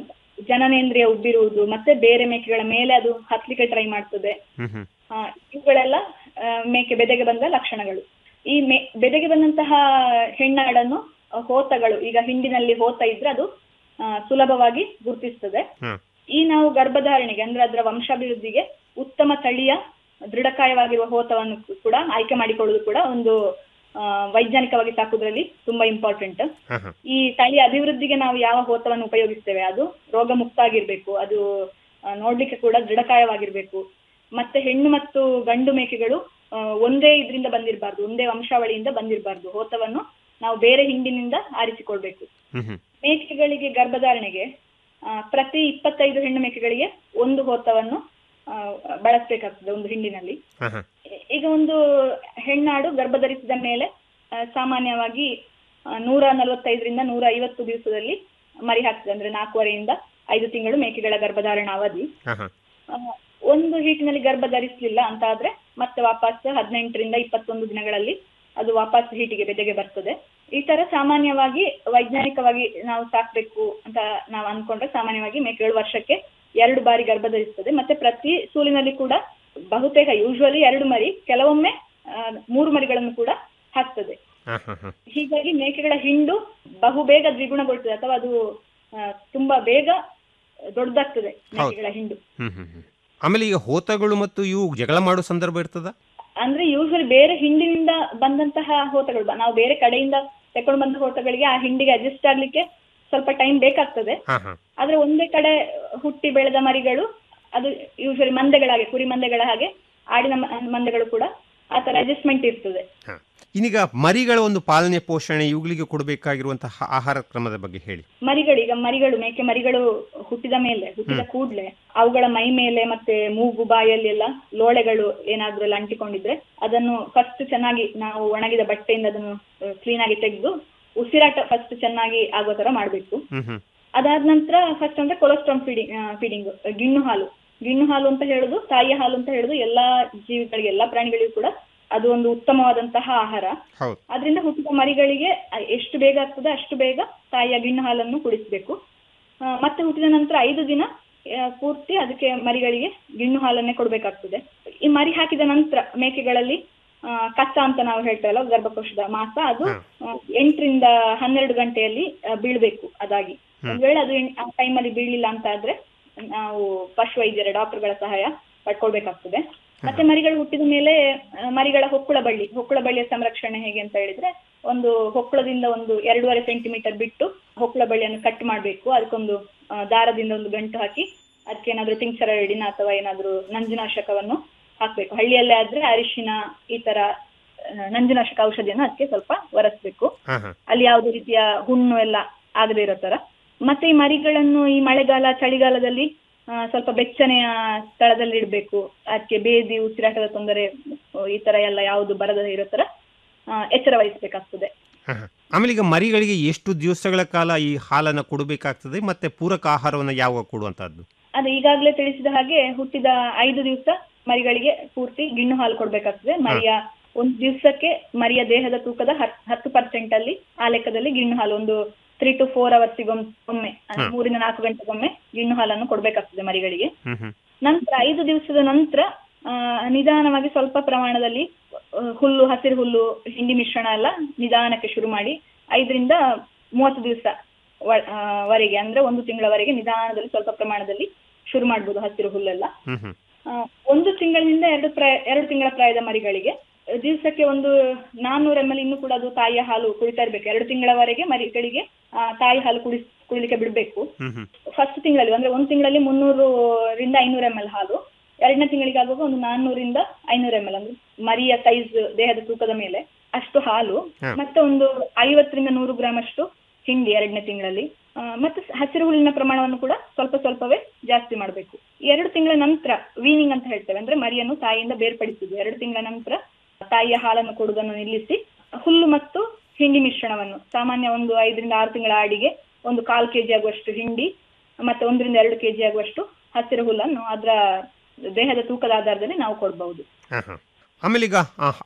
ಜನನೇಂದ್ರಿಯ ಉಬ್ಬಿರುವುದು ಮತ್ತೆ ಬೇರೆ ಮೇಕೆಗಳ ಮೇಲೆ ಅದು ಹತ್ಲಿಕ್ಕೆ ಟ್ರೈ ಮಾಡ್ತದೆ ಹ್ಮ್ ಹ್ಮ್ ಆ, ಇವುಗಳೆಲ್ಲ ಆ, ಮೇಕೆ ಬೆದೆಗೆ ಬಂದ ಲಕ್ಷಣಗಳು ಈ ಮೇ ಬೆದೆಗೆ ಬಂದಂತಹ ಹೆಣ್ಣಾಡನ್ನು ಆ, ಹೋತಗಳು ಈಗ ಹಿಂಡಿನಲ್ಲಿ ಹೋತ ಇದ್ರೆ ಅದು ಆ, ಸುಲಭವಾಗಿ ಗುರುತಿಸ್ತದೆ ಹ್ಮ್ ಈ ನಾವು ಗರ್ಭಧಾರಣೆಗೆ ಅಂದ್ರೆ ಅದರ ವಂಶಾಭಿವೃದ್ಧಿಗೆ ಉತ್ತಮ ತಳಿಯ ದೃಢಕಾಯವಾಗಿರುವ ಹೋತವನ್ನು ಕೂಡ ಆಯ್ಕೆ ಮಾಡಿಕೊಳ್ಳುವುದು ಕೂಡ ಒಂದು ಆ, ವೈಜ್ಞಾನಿಕವಾಗಿ ಸಾಕುವುದರಲ್ಲಿ ತುಂಬಾ ಇಂಪಾರ್ಟೆಂಟ್ ಹ ಹ ಈ ತಳಿ ಅಭಿವೃದ್ಧಿಗೆ ನಾವು ಯಾವ ಹೋತವನ್ನು ಉಪಯೋಗಿಸ್ತೇವೆ ಅದು ರೋಗ ಮುಕ್ತ ಆಗಿರ್ಬೇಕು ಅದು ಆ, ನೋಡ್ಲಿಕ್ಕೆ ಕೂಡ ದೃಢಕಾಯವಾಗಿರ್ಬೇಕು ಮತ್ತೆ ಹೆಣ್ಣು ಮತ್ತು ಗಂಡು ಮೇಕೆಗಳು ಆ, ಒಂದೇ ಇದರಿಂದ ಬಂದಿರಬಾರ್ದು ಒಂದೇ ವಂಶಾವಳಿಯಿಂದ ಬಂದಿರಬಾರ್ದು ಹೋತವನ್ನು ನಾವು ಬೇರೆ ಹಿಂಡಿನಿಂದ ಆರಿಸಿಕೊಳ್ಬೇಕು ಹ್ಮ್ ಹ್ಮ್ ಮೇಕೆಗಳಿಗೆ ಗರ್ಭಧಾರಣೆಗೆ ಆ, ಪ್ರತಿ ಇಪ್ಪತ್ತೈದು ಹೆಣ್ಣು ಮೇಕೆಗಳಿಗೆ ಒಂದು ಹೋತವನ್ನು ಆ, ಬಳಸಬೇಕಾಗ್ತದೆ ಒಂದು ಹಿಂಡಿನಲ್ಲಿ ಹ ಹ ಈಗ ಒಂದು ಹೆಣ್ಣಾಡು ಗರ್ಭ ಧರಿಸಿದ ಮೇಲೆ ಆ, ಸಾಮಾನ್ಯವಾಗಿ ಆ, ನೂರ ನಲವತ್ತೈದರಿಂದ ನೂರ ಐವತ್ತು ದಿವಸದಲ್ಲಿ ಮರಿ ಹಾಕ್ತದೆ ಅಂದ್ರೆ ನಾಲ್ಕೂವರೆಯಿಂದ ಐದು ತಿಂಗಳು ಮೇಕೆಗಳ ಗರ್ಭಧಾರಣ ಅವಧಿ ಹ ಹ ಆ, ಒಂದು ಹೀಟಿನಲ್ಲಿ ಗರ್ಭ ಧರಿಸಲಿಲ್ಲ ಅಂತ ಆದ್ರೆ ಮತ್ತೆ ವಾಪಸ್ ಹದಿನೆಂಟರಿಂದ ಇಪ್ಪತ್ತೊಂದು ದಿನಗಳಲ್ಲಿ ಅದು ವಾಪಸ್ ಹೀಟಿಗೆ ಬೆದೆಗೆ ಬರ್ತದೆ ಈ ತರ ಸಾಮಾನ್ಯವಾಗಿ ವೈಜ್ಞಾನಿಕವಾಗಿ ನಾವು ಸಾಕ್ಬೇಕು ಅಂತ ನಾವು ಅನ್ಕೊಂಡ್ರೆ ಸಾಮಾನ್ಯವಾಗಿ ಮೇಕೆಗಳು ವರ್ಷಕ್ಕೆ ಎರಡು ಬಾರಿ ಗರ್ಭ ಧರಿಸ್ತದೆ ಮತ್ತೆ ಪ್ರತಿ ಸೂಲಿನಲ್ಲಿ ಕೂಡ ಬಹುತೇಕ ಯೂಶುವಲಿ ಎರಡು ಮರಿ ಕೆಲವೊಮ್ಮೆ ಆ, ಮೂರು ಮರಿಗಳನ್ನು ಕೂಡ ಹಾಕ್ತದೆ ಹ ಹ ಹ ಹೀಗಾಗಿ ಮೇಕೆಗಳ ಹಿಂಡು ಬಹುಬೇಗ ದ್ವಿಗುಣಗೊಳ್ತದೆ ಅಥವಾ ಅದು ಆ, ತುಂಬಾ ಬೇಗ ದೊಡ್ಡದಾಗ್ತದೆ ಮೇಕೆಗಳ ಹಿಂಡು ಹ್ಮ್ ಹ್ಮ್ ಹ್ಮ್ ಆಮೇಲೆ ಈಗ ಹೋತಗಳು ಮತ್ತು ಇವು ಜಗಳ ಮಾಡೋ ಸಂದರ್ಭ ಇರ್ತದ ಅಂದ್ರೆ ಯೂಶುವಲಿ ಬೇರೆ ಹಿಂಡಿನಿಂದ ಬಂದಂತಹ ಹೋತಗಳು ಬ- ನಾವು ಬೇರೆ ಕಡೆಯಿಂದ ತಕೊಂಡು ಬಂದ ಹೋತಗಳಿಗೆ ಆ ಹಿಂಡಿಗೆ ಅಡ್ಜಸ್ಟ್ ಆಗ್ಲಿಕ್ಕೆ ಸ್ವಲ್ಪ ಟೈಮ್ ಬೇಕಾಗ್ತದೆ ಹ ಹ ಆದ್ರೆ ಒಂದೇ ಕಡೆ ಹುಟ್ಟಿ ಬೆಳೆದ ಮರಿಗಳು ಅದು ಯೂಶುವಲಿ ಮಂದೆಗಳ ಹಾಗೆ ಕುರಿ ಮಂದೆಗಳ ಹಾಗೆ ಆಡಿನ ಮ- ಮಂದೆಗಳು ಕೂಡ ಆ ತರ ಅಡ್ಜಸ್ಟ್ಮೆಂಟ್ ಇರ್ತದೆ ಹ ಇನ್ನೀಗ ಮರಿಗಳ ಒಂದು ಪಾಲನೆ ಪೋಷಣೆ ಇವುಗಳಿಗೆ ಕೊಡಬೇಕಾಗಿರುವಂತಹ ಆಹಾರ ಕ್ರಮದ ಬಗ್ಗೆ ಹೇಳಿ ಮರಿಗಳು ಈಗ ಮರಿಗಳು ಮೇಕೆ ಮರಿಗಳು ಹುಟ್ಟಿದ ಮೇಲೆ ಹುಟ್ಟಿದ ಕೂಡ್ಲೆ ಅವುಗಳ ಮೈ ಮೇಲೆ ಮತ್ತೆ ಮೂಗು ಬಾಯಲ್ಲಿ ಎಲ್ಲ ಲೋಳೆಗಳು ಏನಾದ್ರೂ ಎಲ್ಲ ಅಂಟಿಕೊಂಡಿದ್ರೆ ಅದನ್ನು ಫಸ್ಟ್ ಚೆನ್ನಾಗಿ ನಾವು ಒಣಗಿದ ಬಟ್ಟೆಯಿಂದ ಅದನ್ನು ಕ್ಲೀನ್ ಆಗಿ ತೆಗೆದು ಉಸಿರಾಟ ಫಸ್ಟ್ ಚೆನ್ನಾಗಿ ಆಗೋ ತರ ಮಾಡ್ಬೇಕು ಹ್ಮ್ ಹ್ಮ್ ಅದಾದ ನಂತರ ಫಸ್ಟ್ ಅಂದ್ರೆ ಕೊಲೆಸ್ಟ್ರಾಲ್ ಫೀಡಿಂಗ್ ಫೀಡಿಂಗ್ ಗಿಣ್ಣು ಹಾಲು ಗಿಣ್ಣು ಹಾಲು ಅಂತ ಹೇಳುದು ತಾಯಿಯ ಹಾಲು ಅಂತ ಹೇಳುದು ಎಲ್ಲಾ ಜೀವಿಗಳಿಗೆ ಎಲ್ಲಾ ಪ್ರಾಣಿಗಳಿಗೂ ಕೂಡ ಅದು ಒಂದು ಉತ್ತಮವಾದಂತಹ ಆಹಾರ ಹೌದು ಅದರಿಂದ ಹುಟ್ಟಿದ ಮರಿಗಳಿಗೆ ಅ- ಎಷ್ಟು ಬೇಗ ಆಗ್ತದೆ ಅಷ್ಟು ಬೇಗ ತಾಯಿಯ ಗಿಣ್ಣು ಹಾಲನ್ನು ಕುಡಿಸ್ಬೇಕು ಆ, ಮತ್ತೆ ಹುಟ್ಟಿದ ನಂತರ ಐದು ದಿನ ಆ, ಪೂರ್ತಿ ಅದಕ್ಕೆ ಮರಿಗಳಿಗೆ ಗಿಣ್ಣು ಹಾಲನ್ನೇ ಕೊಡ್ಬೇಕಾಗ್ತದೆ ಈ ಮರಿ ಹಾಕಿದ ನಂತರ ಮೇಕೆಗಳಲ್ಲಿ ಆ, ಕಚ್ಚ ಅಂತ ನಾವು ಹೇಳ್ತೇವಲ್ಲ ಗರ್ಭಕೋಶದ ಮಾಸ ಅದು ಆ, ಎಂಟರಿಂದ ಹನ್ನೆರಡು ಗಂಟೆಯಲ್ಲಿ ಆ, ಬೀಳ್ಬೇಕು ಅದಾಗಿ ಒಂದ್ ವೇಳೆ ಅದು ಎಣ್- ಆ ಟೈಮಲ್ಲಿ ಬೀಳಿಲ್ಲ ಅಂತ ಆದ್ರೆ ನಾವು ಪಶು ವೈದ್ಯರ ಡಾಕ್ಟರ್ಗಳ ಸಹಾಯ ಪಡ್ಕೊಳ್ಬೇಕಾಗ್ತದೆ ಮತ್ತೆ ಮರಿಗಳು ಹುಟ್ಟಿದ ಮೇಲೆ ಆ, ಮರಿಗಳ ಹೊಕ್ಕುಳ ಬಳ್ಳಿ ಹೊಕ್ಕುಳ ಬಳ್ಳಿಯ ಸಂರಕ್ಷಣೆ ಹೇಗೆ ಅಂತ ಹೇಳಿದ್ರೆ ಒಂದು ಹೊಕ್ಕುಳದಿಂದ ಒಂದು ಎರಡೂವರೆ ಸೆಂಟಿಮೀಟರ್ ಬಿಟ್ಟು ಹೊಕ್ಕುಳ ಬಳ್ಳಿಯನ್ನು ಕಟ್ ಮಾಡಬೇಕು ಅದಕ್ಕೊಂದು ಆ, ದಾರದಿಂದ ಒಂದು ಗಂಟು ಹಾಕಿ ಅದಕ್ಕೆ ಏನಾದ್ರೂ ಟಿಂಕ್ಚರ್ ಎಡಿನ ಅಥವಾ ಏನಾದ್ರೂ ನಂಜುನಾಶಕವನ್ನು ಹಾಕ್ಬೇಕು ಹಳ್ಳಿಯಲ್ಲೇ ಆದ್ರೆ ಅರಿಶಿನ ಈ ತರ ಆ, ನಂಜುನಾಶಕ ಔಷಧಿಯನ್ನು ಅದಕ್ಕೆ ಸ್ವಲ್ಪ ಒರೆಸ್ಬೇಕು ಹ ಹ ಅಲ್ಲಿ ಯಾವುದೇ ರೀತಿಯ ಹುಣ್ಣು ಎಲ್ಲ ಆಗದೆ ಇರೋ ತರ ಮತ್ತೆ ಈ ಮರಿಗಳನ್ನು ಈ ಮಳೆಗಾಲ ಚಳಿಗಾಲದಲ್ಲಿ ಆ, ಸ್ವಲ್ಪ ಬೆಚ್ಚನೆಯ ಸ್ಥಳದಲ್ಲಿ ಇಡಬೇಕು ಅದಕ್ಕೆ ಬೇದಿ ಉಸಿರಾಟದ ತೊಂದರೆ ಆ, ಈ ತರ ಎಲ್ಲ ಯಾವುದು ಬರದೇ ಇರೋ ತರ ಆ, ಎಚ್ಚರ ವಹಿಸಬೇಕಾಗ್ತದೆ ಹ ಹ. ಆಮೇಲೆ ಈಗ ಮರಿಗಳಿಗೆ ಎಷ್ಟು ದಿವಸಗಳ ಕಾಲ ಈ ಹಾಲನ್ನ ಕೊಡಬೇಕಾಗ್ತದೆ ಮತ್ತೆ ಪೂರಕ ಆಹಾರವನ್ನು ಯಾವಾಗ ಕೊಡುವಂತಹದ್ದು ಅದು ಈಗಾಗಲೇ ತಿಳಿಸಿದ ಹಾಗೆ ಹುಟ್ಟಿದ ಐದು ದಿವಸ ಮರಿಗಳಿಗೆ ಪೂರ್ತಿ ಗಿಣ್ಣು ಹಾಲು ಕೊಡ್ಬೇಕಾಗ್ತದೆ ಮರಿಯ ಒಂದು ದಿವಸಕ್ಕೆ ಮರಿಯ ದೇಹದ ತೂಕದ ಹತ್- ಹತ್ತು ಪರ್ಸೆಂಟ್ ಅಲ್ಲಿ ಆ ಲೆಕ್ಕದಲ್ಲಿ ಗಿಣ್ಣು ಹಾಲು ಒಂದು ತ್ರೀ ಟು ಫೋರ್ ಅವರ್ಸಿಗೊಮ್ಮೆ ಅಂದ್ರೆ ಹ್ಮ್. ಮೂರಿಂದ ನಾಲ್ಕು ಗಂಟೆಗೊಮ್ಮೆ ಗಿಣ್ಣು ಹಾಲನ್ನು ಕೊಡ್ಬೇಕಾಗ್ತದೆ ಮರಿಗಳಿಗೆ ಹ್ಮ್ ಹ್ಮ್ ನಂತರ ಐದು ದಿವಸದ ನಂತರ ಆ, ನಿಧಾನವಾಗಿ ಸ್ವಲ್ಪ ಪ್ರಮಾಣದಲ್ಲಿ ಆ, ಹುಲ್ಲು ಹಸಿರು ಹುಲ್ಲು ಹಿಂಡಿ ಮಿಶ್ರಣ ಎಲ್ಲ ನಿಧಾನಕ್ಕೆ ಶುರು ಮಾಡಿ ಐದರಿಂದ ಮೂವತ್ತು ದಿವಸ ವ- ಆ, ವರೆಗೆ ಅಂದ್ರೆ ಒಂದು ತಿಂಗಳವರೆಗೆ ನಿಧಾನದಲ್ಲಿ ಸ್ವಲ್ಪ ಪ್ರಮಾಣದಲ್ಲಿ ಶುರು ಮಾಡ್ಬೋದು ಹಸಿರು ಹುಲ್ಲೆಲ್ಲ ಹ್ಮ್ ಹ್ಮ್ ಆ, ಒಂದು ತಿಂಗಳಿನಿಂದ ಎರಡು ಪ್ರಾಯ ಎರಡು ತಿಂಗಳ ಪ್ರಾಯದ ಮರಿಗಳಿಗೆ ದಿವಸಕ್ಕೆ ಒಂದು ನಾನ್ನೂರ ಎಂ ಎಲ್ ಇನ್ನೂ ಕೂಡ ಅದು ತಾಯಿಯ ಹಾಲು ಕುಡಿತಾ ಇರ್ಬೇಕು ಎರಡು ತಿಂಗಳವರೆಗೆ ಮರಿಗಳಿಗೆ ಆ, ತಾಯಿ ಹಾಲು ಕುಡಿ ಕುಡಿಲಿಕ್ಕೆ ಬಿಡ್ಬೇಕು ಹ್ಮ್ ಹ್ಮ್ ಫಸ್ಟ್ ತಿಂಗಳಲ್ಲಿ ಅಂದ್ರೆ ಒಂದು ತಿಂಗಳಲ್ಲಿ ಮುನ್ನೂರರಿಂದ ಐನೂರ ಎಂ ಎಲ್ ಹಾಲು ಎರಡನೇ ತಿಂಗಳಿಗೆ ಆಗುವಾಗ ಒಂದು ನಾನ್ನೂರಿಂದ ಐನೂರ ಎಂ ಎಲ್ ಅಂದ್ರೆ ಮರಿಯ ಸೈಜ್ ದೇಹದ ತೂಕದ ಮೇಲೆ ಅಷ್ಟು ಹಾಲು ಹ. ಮತ್ತೆ ಒಂದು ಐವತ್ತರಿಂದ ನೂರು ಗ್ರಾಮ್ ಅಷ್ಟು ಹಿಂಡಿ ಎರಡನೇ ತಿಂಗಳಲ್ಲಿ ಆ, ಮತ್ತೆ ಹಸಿರು ಹುಲ್ಲಿನ ಪ್ರಮಾಣವನ್ನು ಕೂಡ ಸ್ವಲ್ಪ ಸ್ವಲ್ಪವೇ ಜಾಸ್ತಿ ಮಾಡಬೇಕು ಎರಡು ತಿಂಗಳ ನಂತರ ವೀನಿಂಗ್ ಅಂತ ಹೇಳ್ತೇವೆ ಅಂದ್ರೆ ಮರಿಯನ್ನು ತಾಯಿಯಿಂದ ಬೇರ್ಪಡಿಸುದು ಎರಡು ತಿಂಗಳ ನಂತರ ತಾಯಿಯ ಹಾಲನ್ನು ಕೊಡುವುದನ್ನು ನಿಲ್ಲಿಸಿ ಹುಲ್ಲು ಮತ್ತು ಹಿಂಡಿ ಮಿಶ್ರಣವನ್ನು ಸಾಮಾನ್ಯ ಒಂದು ಐದರಿಂದ ಆರು ತಿಂಗಳ ಆಡಿಗೆ ಒಂದು ಕಾಲು ಕೆಜಿ ಆಗುವಷ್ಟು ಹಿಂಡಿ ಮತ್ತೆ ಒಂದರಿಂದ ಎರಡು ಕೆಜಿ ಆಗುವಷ್ಟು ಹಸಿರು ಹುಲ್ಲನ್ನು ಅದರ ದೇಹದ ತೂಕದ ಆಧಾರದಲ್ಲಿ ನಾವು ಕೊಡಬಹುದು ಹ ಹ. ಆಮೇಲೆ ಈಗ ಆ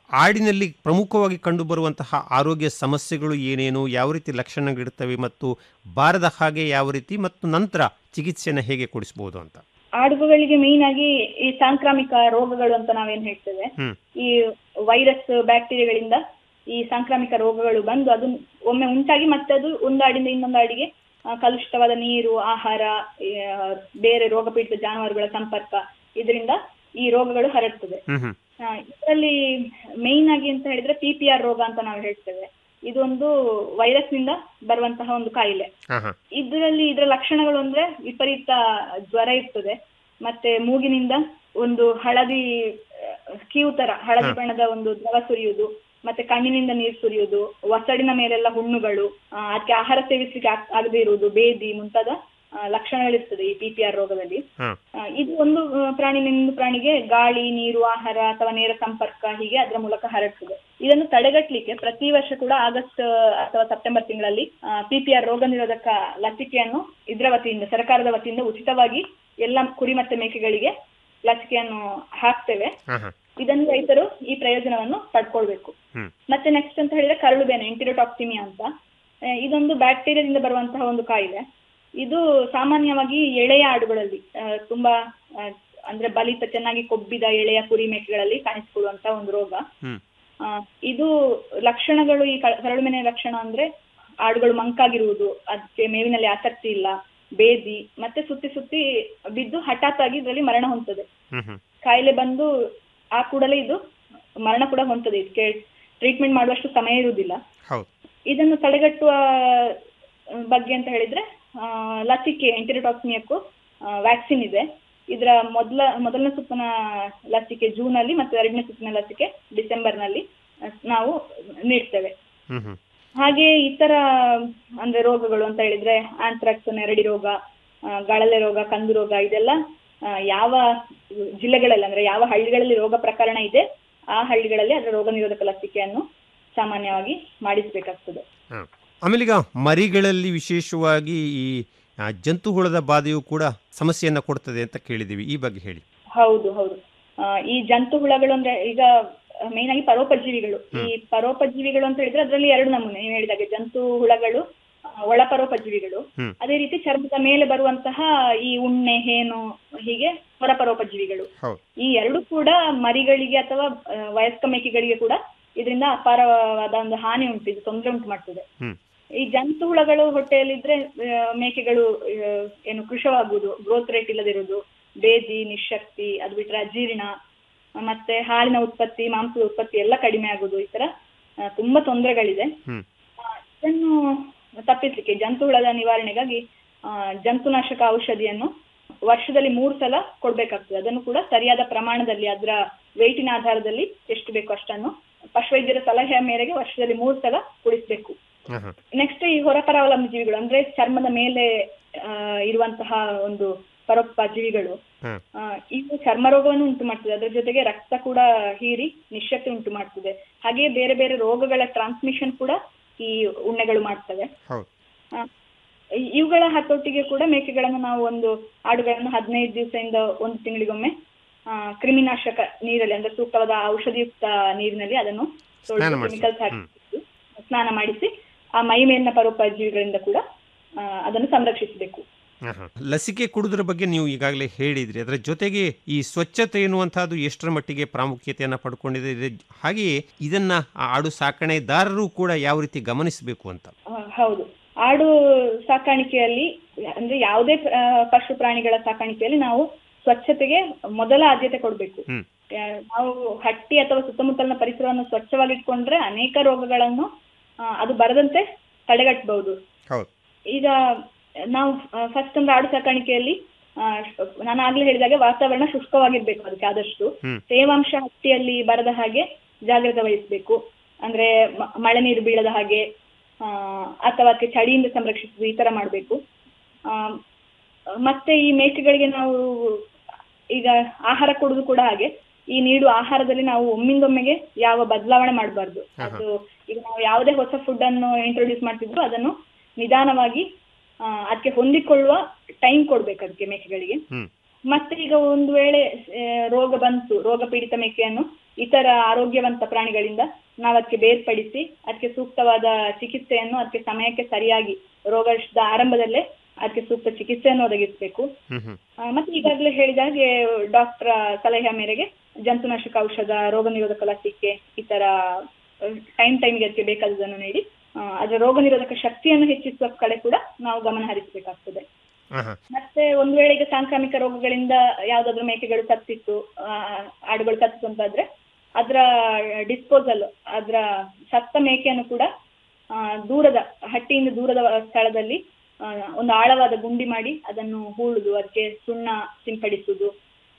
ಆಡಿನಲ್ಲಿ ಪ್ರಮುಖವಾಗಿ ಕಂಡುಬರುವಂತಹ ಆರೋಗ್ಯ ಸಮಸ್ಯೆಗಳು ಏನೇನು ಯಾವ ರೀತಿ ಲಕ್ಷಣಗಳಿರ್ತವೆ ಮತ್ತು ಬಾರದ ಹಾಗೆ ಯಾವ ರೀತಿ ಮತ್ತು ನಂತರ ಚಿಕಿತ್ಸೆಯನ್ನು ಹೇಗೆ ಕೊಡಿಸಬಹುದು ಅಂತ ಆಡುಗಳಿಗೆ ಮೇನ್ ಆಗಿ ಈ ಸಾಂಕ್ರಾಮಿಕ ರೋಗಗಳು ಅಂತ ನಾವೇನ್ ಹೇಳ್ತೇವೆ ಹ್ಮ್ ಈ ವೈರಸ್ ಬ್ಯಾಕ್ಟೀರಿಯಾಗಳಿಂದ ಈ ಸಾಂಕ್ರಾಮಿಕ ರೋಗಗಳು ಬಂದು ಅದು ಒಮ್ಮೆ ಉಂಟಾಗಿ ಮತ್ತೆ ಅದು ಒಂದು ಆಡಿಂದ ಇನ್ನೊಂದು ಆಡಿಗೆ ಆ, ಕಲುಷಿತವಾದ ನೀರು ಆಹಾರ ಈ, ಆ, ಬೇರೆ ರೋಗಪೀಡಿತ ಜಾನುವಾರುಗಳ ಸಂಪರ್ಕ ಇದರಿಂದ ಈ ರೋಗಗಳು ಹರಡ್ತದೆ ಹ್ಮ್ ಹ್ಮ್ ಇದರಲ್ಲಿ ಮೇನ್ ಆಗಿ ಅಂತ ಹೇಳಿದ್ರೆ ಪಿ ಪಿ ಆರ್ ರೋಗ ಅಂತ ನಾವು ಹೇಳ್ತೇವೆ ಇದೊಂದು ವೈರಸ್ ನಿಂದ ಬರುವಂತಹ ಒಂದು ಕಾಯಿಲೆ ಹಾ ಹಾ ಇದರಲ್ಲಿ ಇದರ ಲಕ್ಷಣಗಳು ಅಂದ್ರೆ ವಿಪರೀತ ಜ್ವರ ಇರ್ತದೆ ಮತ್ತೆ ಮೂಗಿನಿಂದ ಒಂದು ಹಳದಿ ಆ, ಕೀವು ತರ ಹಳದಿ ಹಾ. ಬಣ್ಣದ ಒಂದು ದ್ರವ ಸುರಿಯುವುದು ಮತ್ತೆ ಕಣ್ಣಿನಿಂದ ನೀರು ಸುರಿಯುವುದು ಒಸಡಿನ ಮೇಲೆಲ್ಲ ಹುಣ್ಣುಗಳು ಆ, ಅದಕ್ಕೆ ಆಹಾರ ಸೇವಿಸಲಿಕ್ಕೆ ಆಗ್- ಆಗದೇ ಇರುವುದು ಬೇದಿ ಮುಂತಾದ ಆ, ಲಕ್ಷಣಗಳಿರ್ತದೆ ಈ ಪಿ ಪಿ ಆರ್ ರೋಗದಲ್ಲಿ ಹಾ ಆ, ಇದು ಒಂದು ಆ, ಪ್ರಾಣಿಯಿಂದ ಇನ್ನೊಂದು ಪ್ರಾಣಿಗೆ ಗಾಳಿ ನೀರು ಆಹಾರ ಅಥವಾ ನೇರ ಸಂಪರ್ಕ ಹೀಗೆ ಅದರ ಮೂಲಕ ಹರಡ್ತದೆ ಇದನ್ನು ತಡೆಗಟ್ಟಲಿಕ್ಕೆ ಪ್ರತಿ ವರ್ಷ ಕೂಡ ಆಗಸ್ಟ್ ಆ, ಅಥವಾ ಸೆಪ್ಟೆಂಬರ್ ತಿಂಗಳಲ್ಲಿ ಪಿಪಿಆರ್ ರೋಗ ನಿರೋಧಕ ಲಸಿಕೆಯನ್ನು ಇದರ ವತಿಯಿಂದ ಸರ್ಕಾರದ ವತಿಯಿಂದ ಉಚಿತವಾಗಿ ಎಲ್ಲ ಕುರಿ ಮತ್ತೆ ಮೇಕೆಗಳಿಗೆ ಲಸಿಕೆಯನ್ನು ಹಾಕ್ತೇವೆ ಹಾ ಹಾ ಇದನ್ನು ರೈತರು ಈ ಪ್ರಯೋಜನವನ್ನು ಪಡ್ಕೊಳ್ಬೇಕು ಹ್ಮ್ ಮತ್ತೆ ನೆಕ್ಸ್ಟ್ ಅಂತ ಹೇಳಿದ್ರೆ ಕರಳು ಬೇನೆ ಎಂಟಿರೋಟಾಕ್ಸಿಮಿಯಾ ಅಂತ ಆ, ಇದೊಂದು ಬ್ಯಾಕ್ಟೀರಿಯಾದಿಂದ ಬರುವಂತಹ ಒಂದು ಕಾಯಿಲೆ ಇದು ಸಾಮಾನ್ಯವಾಗಿ ಎಳೆಯ ಆಡುಗಳಲ್ಲಿ ಆ, ತುಂಬಾ ಆ, ಅಂದ್ರೆ ಬಲಿತ ಚೆನ್ನಾಗಿ ಕೊಬ್ಬಿದ ಎಳೆಯ ಕುರಿ ಮೇಕೆಗಳಲ್ಲಿ ಕಾಣಿಸಿಕೊಳ್ಳುವಂತಹ ಒಂದು ರೋಗ ಹ್ಮ್ ಆ, ಇದು ಲಕ್ಷಣಗಳು ಈ ಕ- ಕರಳುಮೆನೆ ಲಕ್ಷಣ ಅಂದ್ರೆ ಆಡುಗಳು ಮಂಕಾಗಿರುವುದು ಅದಕ್ಕೆ ಮೇವಿನಲ್ಲಿ ಆಸಕ್ತಿ ಇಲ್ಲ ಬೇದಿ ಮತ್ತೆ ಸುತ್ತಿ ಸುತ್ತಿ ಬಿದ್ದು ಹಠಾತ್ ಆಗಿ ಇದರಲ್ಲಿ ಮರಣ ಹೊಂದದೆ ಹ್ಮ್ ಹ್ಮ್ ಕಾಯಿಲೆ ಬಂದು ಆ ಕೂಡಲೇ ಇದು ಮರಣ ಕೂಡ ಹೊಂದದೆ ಇದಕ್ಕೆ ಟ್ರೀಟ್ಮೆಂಟ್ ಮಾಡುವಷ್ಟು ಸಮಯ ಇರುವುದಿಲ್ಲ ಹೌದು ಇದನ್ನು ತಡೆಗಟ್ಟುವ ಆ, ಬಗ್ಗೆ ಅಂತ ಹೇಳಿದ್ರೆ ಆ, ಲಸಿಕೆ ಎಂಟಿರೋಟಾಕ್ಸಿಮಿಯಕ್ಕೂ ವ್ಯಾಕ್ಸಿನ್ ಇದೆ ಇದರ ಮೊದಲ ಮೊದಲನೇ ಸುತ್ತಿನ ಲಸಿಕೆ ಜೂನ್ ಅಲ್ಲಿ ಮತ್ತು ಎರಡನೇ ಸುತ್ತಿನ ಲಸಿಕೆ ಡಿಸೆಂಬರ್ ನಲ್ಲಿ ಆ, ನಾವು ನೀಡ್ತೇವೆ ಹ್ಮ್ ಹ್ಮ್ ಹಾಗೆ ಇತರ ಅಂದ್ರೆ ರೋಗಗಳು ಅಂತ ಹೇಳಿದ್ರೆ ಆಂಥ್ರಾಕ್ಸ್ ನೆರಡಿ ರೋಗ ಆ, ಗಳಲೆ ರೋಗ ಕಂದು ರೋಗ ಇದೆಲ್ಲ ಆ, ಯಾವ ಜಿಲ್ಲೆಗಳಲ್ಲಿ ಅಂದ್ರೆ ಯಾವ ಹಳ್ಳಿಗಳಲ್ಲಿ ರೋಗ ಪ್ರಕರಣ ಇದೆ ಆ ಹಳ್ಳಿಗಳಲ್ಲಿ ಅದರ ರೋಗ ನಿರೋಧಕ ಲಸಿಕೆಯನ್ನು ಸಾಮಾನ್ಯವಾಗಿ ಮಾಡಿಸಬೇಕಾಗ್ತದೆ ಹಾ. ಆಮೇಲೆ ಈಗ ಮರಿಗಳಲ್ಲಿ ವಿಶೇಷವಾಗಿ ಈ ಆ, ಜಂತು ಹುಳದ ಬಾಧೆಯು ಕೂಡ ಸಮಸ್ಯೆಯನ್ನ ಕೊಡ್ತದೆ ಅಂತ ಕೇಳಿದ್ದೀವಿ ಈ ಬಗ್ಗೆ ಹೇಳಿ ಹೌದು ಹೌದು ಆ, ಈ ಜಂತು ಹುಳಗಳು ಅಂದ್ರೆ ಈಗ ಮೇನ್ ಆಗಿ ಪರೋಪಜೀವಿಗಳು ಈ ಪರೋಪಜೀವಿಗಳು ಅಂತ ಹೇಳಿದ್ರೆ ಅದರಲ್ಲಿ ಎರಡು ನಮೂನೆ ನೀವು ಹೇಳಿದಾಗೆ ಜಂತು ಹುಳಗಳು ಆ, ಒಳ ಪರೋಪಜೀವಿಗಳು ಹ್ಮ್. ಅದೇ ರೀತಿ ಚರ್ಮದ ಮೇಲೆ ಬರುವಂತಹ ಈ ಉಣ್ಣೆ ಹೇನು ಹೀಗೆ ಹೊರ ಪರೋಪಜೀವಿಗಳು ಹೌದು ಈ ಎರಡು ಕೂಡ ಮರಿಗಳಿಗೆ ಅಥವಾ ಆ, ವಯಸ್ಕ ಮೇಕೆಗಳಿಗೆ ಕೂಡ ಇದರಿಂದ ಅಪಾರವಾದ ಒಂದು ಹಾನಿ ಉಂಟು ಇದು ತೊಂದರೆ ಉಂಟು ಮಾಡ್ತದೆ ಹ್ಮ್ ಈ ಜಂತು ಹುಳಗಳು ಹೊಟ್ಟೆಯಲ್ಲಿದ್ರೆ ಆ, ಮೇಕೆಗಳು ಆ, ಏನು ಕೃಶವಾಗುವುದು ಗ್ರೋತ್ ರೇಟ್ ಇಲ್ಲದಿರುವುದು ಬೇದಿ ನಿಶಕ್ತಿ ಅದು ಬಿಟ್ರೆ ಅಜೀರ್ಣ ಆ, ಮತ್ತೆ ಹಾಲಿನ ಉತ್ಪತ್ತಿ ಮಾಂಸದ ಉತ್ಪತ್ತಿ ಎಲ್ಲ ಕಡಿಮೆ ಆಗುದು ಈ ತರ ಆ, ತುಂಬಾ ತೊಂದರೆಗಳಿದೆ ಹ್ಮ್ ಇದನ್ನು ತಪ್ಪಿಸ್ಲಿಕ್ಕೆ ಜಂತು ಹುಳದ ನಿವಾರಣೆಗಾಗಿ ಆ, ಜಂತುನಾಶಕ ಔಷಧಿಯನ್ನು ವರ್ಷದಲ್ಲಿ ಮೂರು ಸಲ ಕೊಡ್ಬೇಕಾಗ್ತದೆ ಅದನ್ನು ಕೂಡ ಸರಿಯಾದ ಪ್ರಮಾಣದಲ್ಲಿ ಅದರ ವೆಯ್ಟಿನ ಆಧಾರದಲ್ಲಿ ಎಷ್ಟು ಬೇಕು ಅಷ್ಟನ್ನು ಪಶುವೈದ್ಯರ ಸಲಹೆಯ ಮೇರೆಗೆ ವರ್ಷದಲ್ಲಿ ಮೂರು ಸಲ ಕುಡಿಸ್ಬೇಕು ಹಾ ಹಾ ನೆಕ್ಸ್ಟ್ ಈ ಹೊರಪರಾವಲಂಬಿ ಜೀವಿಗಳು ಅಂದ್ರೆ ಚರ್ಮದ ಮೇಲೆ ಆ, ಇರುವಂತಹ ಒಂದು ಪರೋಪ ಜೀವಿಗಳು ಹಾ ಆ, ಇವು ಚರ್ಮ ರೋಗವನ್ನು ಉಂಟು ಮಾಡ್ತದೆ ಅದರ ಜೊತೆಗೆ ರಕ್ತ ಕೂಡ ಹೀರಿ ನಿಶ್ಶಕ್ತಿ ಉಂಟು ಮಾಡ್ತದೆ ಹಾಗೆಯೇ ಬೇರೆ ಬೇರೆ ರೋಗಗಳ ಟ್ರಾನ್ಸ್ಮಿಷನ್ ಕೂಡ ಈ ಉಣ್ಣೆಗಳು ಮಾಡ್ತವೆ ಹೌದು ಆ, ಇ- ಇವುಗಳ ಹತೋಟಿಗೆ ಕೂಡ ಮೇಕೆಗಳನ್ನು ನಾವು ಒಂದು ಆಡುಗಳನ್ನು ಹದಿನೈದು ದಿವಸದಿಂದ ಒಂದು ತಿಂಗಳಿಗೊಮ್ಮೆ ಆ, ಕ್ರಿಮಿನಾಶಕ ನೀರಲ್ಲಿ ಅಂದ್ರೆ ಸೂಕ್ತವಾದ ಔಷಧಿಯುಕ್ತ ನೀರಿನಲ್ಲಿ ಅದನ್ನು ಸ್ನಾನ ಮಾಡಿಸಿ. ಕೆಮಿಕಲ್ಸ್ ಹಾಕಿ ಸ್ನಾನ ಮಾಡಿಸಿ ಆ ಮೈ ಮೇಲಿನ ಪರೋಪಜೀವಿಗಳಿಂದ ಕೂಡ ಆ, ಅದನ್ನು ಸಂರಕ್ಷಿಸಬೇಕು ಹಾ, ಹಾ. ಲಸಿಕೆ ಕೊಡುವುದರ ಬಗ್ಗೆ ನೀವು ಈಗಾಗಲೇ ಹೇಳಿದ್ರಿ ಅದರ ಜೊತೆಗೆ ಈ ಸ್ವಚ್ಛತೆ ಎನ್ನುವಂತಹದ್ದು ಎಷ್ಟರ ಮಟ್ಟಿಗೆ ಪ್ರಾಮುಖ್ಯತೆಯನ್ನು ಪಡ್ಕೊಂಡಿದೆ ಇದೆ ಹಾಗೆಯೇ ಇದನ್ನ ಆ ಆಡು ಸಾಕಣೆದಾರರು ಕೂಡ ಯಾವ ರೀತಿ ಗಮನಿಸಬೇಕು ಅಂತ ಆ, ಹೌದು ಆಡು ಸಾಕಾಣಿಕೆಯಲ್ಲಿ ಅಂದ್ರೆ ಯಾವುದೇ ಆ, ಪಶು ಪ್ರಾಣಿಗಳ ಸಾಕಾಣಿಕೆಯಲ್ಲಿ ನಾವು ಸ್ವಚ್ಛತೆಗೆ ಮೊದಲ ಆದ್ಯತೆ ಕೊಡಬೇಕು ಹ್ಮ್ ನಾವು ಹಟ್ಟಿ ಅಥವಾ ಸುತ್ತಮುತ್ತಲಿನ ಪರಿಸರವನ್ನು ಸ್ವಚ್ಛವಾಗಿಟ್ಕೊಂಡ್ರೆ ಅನೇಕ ರೋಗಗಳನ್ನು ಆ, ಅದು ಬರದಂತೆ ತಡೆಗಟ್ಟಬಹುದು ಹೌದು ಈಗ ನಾವು ಫಸ್ಟ್ ಅಂದ್ರೆ ಆಡು ಸಾಕಾಣಿಕೆಯಲ್ಲಿ ಆ, ನಾನು ಆಗ್ಲೇ ಹೇಳಿದಾಗೆ ವಾತಾವರಣ ಶುಷ್ಕವಾಗಿರ್ಬೇಕು ಅದಕ್ಕೆ ಆದಷ್ಟು ಹ್ಮ್ ತೇವಾಂಶ ಹಟ್ಟಿಯಲ್ಲಿ ಬರದ ಹಾಗೆ ಜಾಗ್ರತೆ ವಹಿಸಬೇಕು ಅಂದ್ರೆ ಮ- ಮಳೆ ನೀರು ಬೀಳದ ಹಾಗೆ ಆ, ಅಥವಾ ಅದಕ್ಕೆ ಚಳಿಯಿಂದ ಸಂರಕ್ಷಿಸುವುದು ಈ ತರ ಮಾಡಬೇಕು ಮತ್ತೆ ಈ ಮೇಕೆಗಳಿಗೆ ನಾವು ಈಗ ಆಹಾರ ಕೊಡುದು ಕೂಡ ಹಾಗೆ ಈ ನೀಡುವ ಆಹಾರದಲ್ಲಿ ನಾವು ಒಮ್ಮಿಂದೊಮ್ಮೆಗೆ ಯಾವ ಬದಲಾವಣೆ ಮಾಡಬಾರ್ದು ಅದು ಈಗ ನಾವು ಯಾವುದೇ ಹೊಸ ಫುಡ್ ಅನ್ನು ಇಂಟ್ರೊಡ್ಯೂಸ್ ಮಾಡ್ತಿದ್ರು ಅದನ್ನು ನಿಧಾನವಾಗಿ ಆ, ಅದಕ್ಕೆ ಹೊಂದಿಕೊಳ್ಳುವ ಟೈಮ್ ಕೊಡ್ಬೇಕು ಅದಕ್ಕೆ ಮೇಕೆಗಳಿಗೆ ಹ್ಮ್ ಮತ್ತೆ ಈಗ ಒಂದು ವೇಳೆ ಆ, ರೋಗ ಬಂತು ರೋಗ ಪೀಡಿತ ಮೇಕೆಯನ್ನು ಇತರ ಆರೋಗ್ಯವಂತ ಪ್ರಾಣಿಗಳಿಂದ ನಾವು ಅದಕ್ಕೆ ಬೇರ್ಪಡಿಸಿ ಅದಕ್ಕೆ ಸೂಕ್ತವಾದ ಚಿಕಿತ್ಸೆಯನ್ನು ಅದಕ್ಕೆ ಸಮಯಕ್ಕೆ ಸರಿಯಾಗಿ ರೋಗದ ಆರಂಭದಲ್ಲೇ ಅದಕ್ಕೆ ಸೂಕ್ತ ಚಿಕಿತ್ಸೆಯನ್ನು ಒದಗಿಸಬೇಕು ಹ್ಮ್ ಹ್ಮ್ ಆ, ಮತ್ತೆ ಈಗಾಗಲೇ ಹೇಳಿದ ಹಾಗೆ ಡಾಕ್ಟರ್ ಸಲಹೆ ಮೇರೆಗೆ ಜಂತುನಾಶಕ ಔಷಧ ರೋಗ ನಿರೋಧಕ ಲಸಿಕೆ ಈ ತರ ಟೈಮ್ ಟೈಮ್ಗೆ ಅದಕ್ಕೆ ಬೇಕಾದದನ್ನು ನೀಡಿ ಆ, ಅದರ ರೋಗ ನಿರೋಧಕ ಶಕ್ತಿಯನ್ನು ಹೆಚ್ಚಿಸುವ ಕಡೆ ಕೂಡ ನಾವು ಗಮನ ಹರಿಸಬೇಕಾಗ್ತದೆ ಹಾ ಹಾ ಮತ್ತೆ ಒಂದು ವೇಳೆ ಈಗ ಸಾಂಕ್ರಾಮಿಕ ರೋಗಗಳಿಂದ ಯಾವ್ದಾದ್ರು ಮೇಕೆಗಳು ಸತ್ತಿತ್ತು ಆ, ಆಡುಗಳು ಸತ್ತಿತ್ತು ಅಂತಾದ್ರೆ ಅದರ ಡಿಸ್ಪೋಸಲ್ ಅದರ ಸತ್ತ ಮೇಕೆಯನ್ನು ಕೂಡ ಆ, ದೂರದ ಹಟ್ಟಿಯಿಂದ ದೂರದ ಸ್ಥಳದಲ್ಲಿ ಆ, ಒಂದು ಆಳವಾದ ಗುಂಡಿ ಮಾಡಿ ಅದನ್ನು ಹೂಳುದು ಅದಕ್ಕೆ ಸುಣ್ಣ ಸಿಂಪಡಿಸುವುದು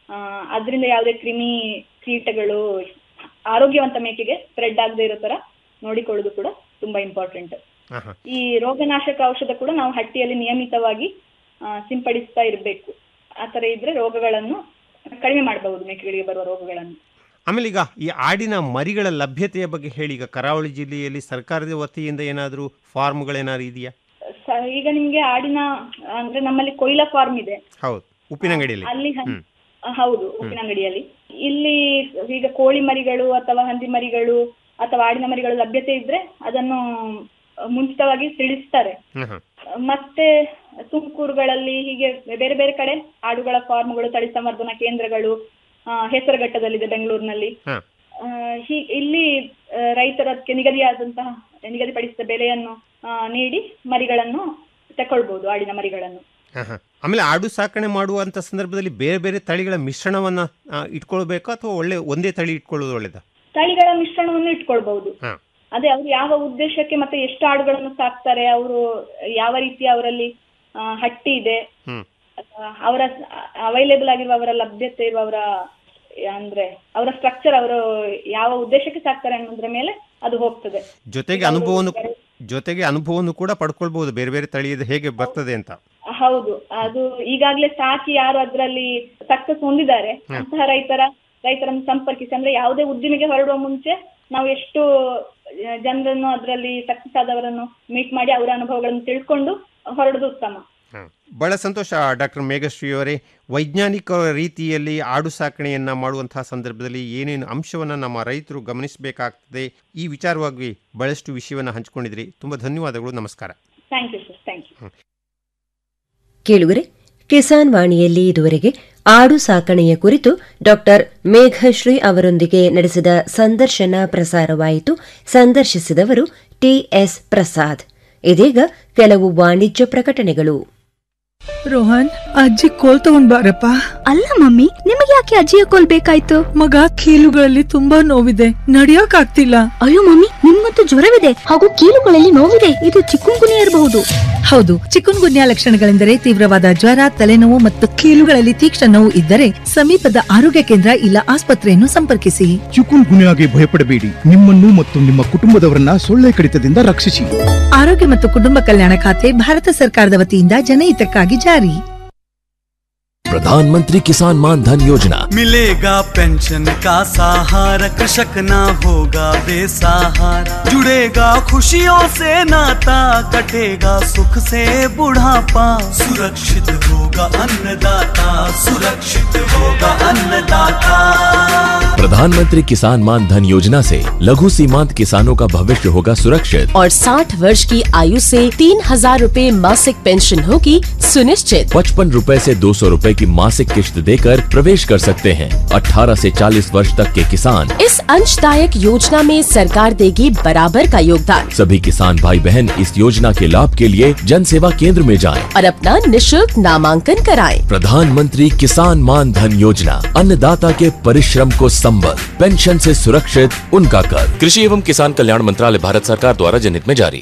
ಅದರಿಂದ ಯಾವುದೇ ಕ್ರಿಮಿ ಕೀಟಗಳು ಆರೋಗ್ಯವಂತ ಮೇಕೆಗೆ ಸ್ಪ್ರೆಡ್ ಆಗದೆ ಇರೋ ತರ ನೋಡಿಕೊಳ್ಳೋದು ಕೂಡ ತುಂಬಾ ಇಂಪಾರ್ಟೆಂಟ್ ಹಾ ಹಾ ಈ ರೋಗನಾಶಕ ಔಷಧ ಕೂಡ ನಾವು ಹಟ್ಟಿಯಲ್ಲಿ ನಿಯಮಿತವಾಗಿ ಆ, ಸಿಂಪಡಿಸ್ತಾ ಇರಬೇಕು ಆ ತರ ಇದ್ರೆ ರೋಗಗಳನ್ನು ಕಡಿಮೆ ಮಾಡಬಹುದು ಮೇಕೆಗಳಿಗೆ ಬರುವ ರೋಗಗಳನ್ನು ಆಮೇಲೆ ಈಗ ಈ ಆಡಿನ ಮರಿಗಳ ಲಭ್ಯತೆಯ ಬಗ್ಗೆ ಹೇಳಿ ಈಗ ಕರಾವಳಿ ಜಿಲ್ಲೆಯಲ್ಲಿ ಸರ್ಕಾರದ ವತಿಯಿಂದ ಏನಾದರೂ ಫಾರ್ಮ್ಗಳೇನಾದ್ರು ಇದೆಯಾ ಸ- ಈಗ ನಿಮ್ಗೆ ಆಡಿನ ಅಂದ್ರೆ ನಮ್ಮಲ್ಲಿ ಕೊಯ್ಲ ಫಾರ್ಮ್ ಇದೆ ಹೌದು ಉಪ್ಪಿನಂಗಡಿಯಲ್ಲಿ ಅಲ್ಲಿ ಹನ್- ಹ್ಮ್. ಆ, ಹೌದು ಉಪ್ಪಿನಂಗಡಿಯಲ್ಲಿ ಇಲ್ಲಿ ಈಗ ಕೋಳಿ ಮರಿಗಳು ಅಥವಾ ಹಂದಿ ಮರಿಗಳು ಅಥವಾ ಆಡಿನ ಮರಿಗಳು ಲಭ್ಯತೆ ಇದ್ರೆ ಅದನ್ನು ಮುಂಚಿತವಾಗಿ ತಿಳಿಸ್ತಾರೆ ಹ್ಮ್ ಹ್ಮ್. ಮತ್ತೆ ತುಮಕೂರುಗಳಲ್ಲಿ ಹೀಗೆ ಬೇರೆ ಬೇರೆ ಕಡೆ ಆಡುಗಳ ಫಾರ್ಮ್ಗಳು ತಳಿ ಸಂವರ್ಧನಾ ಕೇಂದ್ರಗಳು ಆ, ಹೆಸರುಘಟ್ಟದಲ್ಲಿದೆ ಬೆಂಗಳೂರಿನಲ್ಲಿ ಹಾ. ಆ, ಹೀ ಇಲ್ಲಿ ಆ, ರೈತರು ಅದಕ್ಕೆ ನಿಗದಿಯಾದಂತಹ ನಿಗದಿಪಡಿಸಿದ ಬೆಲೆಯನ್ನು ಆ, ನೀಡಿ ಮರಿಗಳನ್ನು ತಕೊಳ್ಬಹುದು ಆಡಿನ ಮರಿಗಳನ್ನು ಹಾ, ಹಾ. ಆಮೇಲೆ ಆಡು ಸಾಕಣೆ ಮಾಡುವಂತ ಸಂದರ್ಭದಲ್ಲಿ ಬೇರೆ ಬೇರೆ ತಳಿಗಳ ಮಿಶ್ರಣವನ್ನ ಆ, ಇಟ್ಕೊಳ್ಬೇಕಾ ಅಥವಾ ಒಳ್ಳೆ ಒಂದೇ ತಳಿ ಇಟ್ಕೊಳ್ಳೋದು ಒಳ್ಳೇದಾ ತಳಿಗಳ ಮಿಶ್ರಣವನ್ನು ಇಟ್ಕೊಳ್ಬಹುದು ಹಾ. ಅದೇ ಅವ್ರು ಯಾವ ಉದ್ದೇಶಕ್ಕೆ ಮತ್ತೆ ಎಷ್ಟು ಆಡುಗಳನ್ನು ಸಾಕ್ತಾರೆ ಅವರು ಯಾವ ರೀತಿ ಅವರಲ್ಲಿ ಆ, ಹಟ್ಟಿ ಇದೆ ಹ್ಮ್ ಆ, ಅವರ ಅವೈಲೇಬಲ್ ಆಗಿರುವ ಅವರ ಲಭ್ಯತೆ ಇರುವ ಅವರ ಅಂದ್ರೆ ಅವರ ಸ್ಟ್ರಕ್ಚರ್ ಅವರು ಯಾವ ಉದ್ದೇಶಕ್ಕೆ ಸಾಕ್ತಾರೆ ಅನ್ನೋದ್ರ ಮೇಲೆ ಅದು ಹೋಗ್ತದೆ ಜೊತೆಗೆ ಅನುಭವವನ್ನು ಜೊತೆಗೆ ಅನುಭವವನ್ನು ಕೂಡ ಪಡ್ಕೊಳ್ಬಹುದು ಬೇರೆ ಬೇರೆ ತಳಿಯದು ಹೇಗೆ ಬರ್ತದೆ ಅಂತ ಹೌದು ಅದು ಈಗಾಗಲೇ ಸಾಕಿ ಯಾರು ಅದರಲ್ಲಿ ಸಕ್ಸಸ್ ಹೊಂದಿದ್ದಾರೆ ಹ್ಮ್. ಅಂತಹ ರೈತರ ರೈತರನ್ನು ಸಂಪರ್ಕಿಸಿ ಅಂದ್ರೆ ಯಾವುದೇ ಉದ್ದಿಮೆಗೆ ಹೊರಡುವ ಮುಂಚೆ ನಾವು ಎಷ್ಟು ಆ, ಜನರನ್ನು ಅದರಲ್ಲಿ ಸಕ್ಸಸ್ ಆದವರನ್ನು ಮೀಟ್ ಮಾಡಿ ಅವರ ಅನುಭವಗಳನ್ನು ತಿಳ್ಕೊಂಡು ಹೊರಡುದು ಉತ್ತಮ ಬಹಳ ಸಂತೋಷ ಡಾಕ್ಟರ್ ಮೇಘಶ್ರೀ ಅವರೇ ವೈಜ್ಞಾನಿಕ ರೀತಿಯಲ್ಲಿ ಆಡು ಸಾಕಣೆಯನ್ನ ಮಾಡುವಂತಹ ಸಂದರ್ಭದಲ್ಲಿ ಏನೇನು ಅಂಶವನ್ನ ನಮ್ಮ ರೈತರು ಗಮನಿಸಬೇಕಾಗ್ತದೆ ಈ ವಿಚಾರವಾಗಿ ಬಹಳಷ್ಟು ವಿಷಯವನ್ನು ಹಂಚಿಕೊಂಡಿದ್ರಿ ತುಂಬಾ ಧನ್ಯವಾದಗಳು ನಮಸ್ಕಾರ thank you sir thank you ಕೇಳುಗರೆ ಕಿಸಾನ್ ವಾಣಿಯಲ್ಲಿ ಇದುವರೆಗೆ ಆಡು ಸಾಕಣೆಯ ಕುರಿತು ಡಾಕ್ಟರ್ ಮೇಘಶ್ರೀ ಅವರೊಂದಿಗೆ ನಡೆಸಿದ ಸಂದರ್ಶನ ಪ್ರಸಾರವಾಯಿತು ಸಂದರ್ಶಿಸಿದವರು ಟಿಎಸ್ ಪ್ರಸಾದ್ ಇದೀಗ ಕೆಲವು ವಾಣಿಜ್ಯ ಪ್ರಕಟಣೆಗಳು ರೋಹನ್ ಅಜ್ಜಿ ಕೋಲ್ ತಗೊಂಡ್ ಬಾರಪ್ಪ ಅಲ್ಲ ಮಮ್ಮಿ ನಿಮಗೆ ಯಾಕೆ ಅಜ್ಜಿಯ ಕೋಲ್ ಬೇಕಾಯ್ತು ಮಗ ಕೀಲುಗಳಲ್ಲಿ ತುಂಬಾ ನೋವಿದೆ ನಡಿಯಕ್ ಆಗ್ತಿಲ್ಲ ಅಯ್ಯೋ ಮಮ್ಮಿ ನಿಮ್ಗಂತೂ ಜ್ವರವಿದೆ ಹಾಗೂ ಕೀಲುಗಳಲ್ಲಿ ನೋವಿದೆ ಇದು ಚಿಕ್ಕುಂಗುನಿ ಇರಬಹುದು ಹೌದು ಚಿಕುನ್ ಗುನ್ಯಾ ಲಕ್ಷಣಗಳೆಂದರೆ ತೀವ್ರವಾದ ಜ್ವರ ತಲೆನೋವು ಮತ್ತು ಕೀಲುಗಳಲ್ಲಿ ತೀಕ್ಷ್ಣ ನೋವು ಇದ್ದರೆ ಸಮೀಪದ ಆರೋಗ್ಯ ಕೇಂದ್ರ ಇಲ್ಲ ಆಸ್ಪತ್ರೆಯನ್ನು ಸಂಪರ್ಕಿಸಿ ಚಿಕುನ್ ಗುನ್ಯಾಗೆ ಭಯಪಡಬೇಡಿ ನಿಮ್ಮನ್ನು ಮತ್ತು ನಿಮ್ಮ ಕುಟುಂಬದವರನ್ನ ಸೊಳ್ಳೆ ಕಡಿತದಿಂದ ರಕ್ಷಿಸಿ ಆರೋಗ್ಯ ಮತ್ತು ಕುಟುಂಬ ಕಲ್ಯಾಣ ಖಾತೆ ಭಾರತ ಸರ್ಕಾರದ ವತಿಯಿಂದ ಜನಹಿತಕ್ಕಾಗಿ ಜಾರಿ प्रधानमंत्री किसान मान धन योजना मिलेगा पेंशन का सहारा कृषक ना होगा बेसहारा जुड़ेगा खुशियों से नाता कटेगा सुख से बुढ़ापा सुरक्षित होगा अन्नदाता सुरक्षित होगा अन्नदाता प्रधानमंत्री किसान मान धन योजना से लघु सीमांत किसानों का भविष्य होगा सुरक्षित और 60 वर्ष की आयु से तीन हजार रूपए मासिक पेंशन होगी सुनिश्चित पचपन रूपए से दो सौ रूपए की मासिक किश्त देकर प्रवेश कर सकते हैं 18 से 40 वर्ष तक के किसान इस अंशदायक योजना में सरकार देगी बराबर का योगदान सभी किसान भाई बहन इस योजना के लाभ के लिए जन सेवा केंद्र में जाएं। और अपना निशुल्क नामांकन कराएं। प्रधानमंत्री किसान मान धन योजना अन्नदाता के परिश्रम को संबल पेंशन से सुरक्षित उनका कर कृषि एवं किसान कल्याण मंत्रालय भारत सरकार द्वारा जनहित में जारी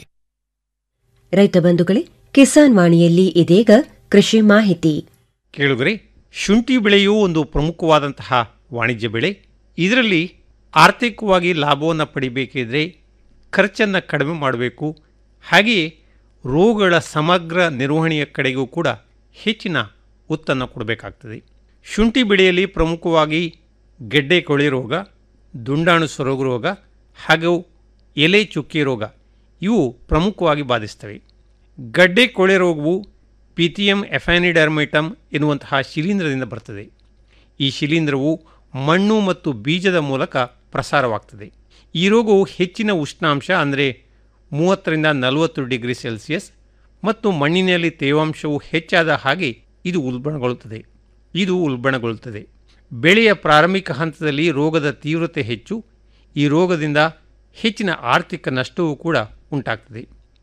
ರೈತ ಬಂಧುಗಳೇ ಕಿಸಾನ್ ವಾಣಿಯಲ್ಲಿ ಇದೀಗ ಕೃಷಿ ಮಾಹಿತಿ ಕೇಳುಗರೆ ಶುಂಠಿ ಬೆಳೆಯು ಒಂದು ಪ್ರಮುಖವಾದಂತಹ ವಾಣಿಜ್ಯ ಬೆಳೆ ಇದರಲ್ಲಿ ಆರ್ಥಿಕವಾಗಿ ಲಾಭವನ್ನು ಪಡಿಬೇಕಿದ್ರೆ ಖರ್ಚನ್ನು ಕಡಿಮೆ ಮಾಡಬೇಕು ಹಾಗೆಯೇ ರೋಗಗಳ ಸಮಗ್ರ ನಿರ್ವಹಣೆಯ ಕಡೆಗೂ ಕೂಡ ಹೆಚ್ಚಿನ ಒತ್ತನ್ನು ಕೊಡಬೇಕಾಗ್ತದೆ ಶುಂಠಿ ಬೆಳೆಯಲ್ಲಿ ಪ್ರಮುಖವಾಗಿ ಗೆಡ್ಡೆ ಕೊಳೆ ರೋಗ ದುಂಡಾಣು ಸೊರಗು ರೋಗ ಹಾಗೂ ಎಲೆ ಚುಕ್ಕಿ ರೋಗ ಇವು ಪ್ರಮುಖವಾಗಿ ಬಾಧಿಸ್ತವೆ ಗಡ್ಡೆ ಕೊಳೆ ರೋಗವು ಪಿಥಿಯಂ ಎಫ್ಯಾನಿಡರ್ಮೇಟಮ್ ಎನ್ನುವಂತಹ ಶಿಲೀಂಧ್ರದಿಂದ ಬರ್ತದೆ ಈ ಶಿಲೀಂಧ್ರವು ಮಣ್ಣು ಮತ್ತು ಬೀಜದ ಮೂಲಕ ಪ್ರಸಾರವಾಗ್ತದೆ ಈ ರೋಗವು ಹೆಚ್ಚಿನ ಉಷ್ಣಾಂಶ ಅಂದರೆ ಮೂವತ್ತರಿಂದ ನಲವತ್ತು ಡಿಗ್ರಿ ಸೆಲ್ಸಿಯಸ್ ಮತ್ತು ಮಣ್ಣಿನಲ್ಲಿ ತೇವಾಂಶವು ಹೆಚ್ಚಾದ ಹಾಗೆ ಇದು ಉಲ್ಬಣಗೊಳ್ಳುತ್ತದೆ ಇದು ಉಲ್ಬಣಗೊಳ್ಳುತ್ತದೆ ಬೆಳೆಯ ಪ್ರಾರಂಭಿಕ ಹಂತದಲ್ಲಿ ರೋಗದ ತೀವ್ರತೆ ಹೆಚ್ಚು ಈ ರೋಗದಿಂದ ಹೆಚ್ಚಿನ ಆರ್ಥಿಕ ನಷ್ಟವೂ ಕೂಡ ಉಂಟಾಗ್ತದೆ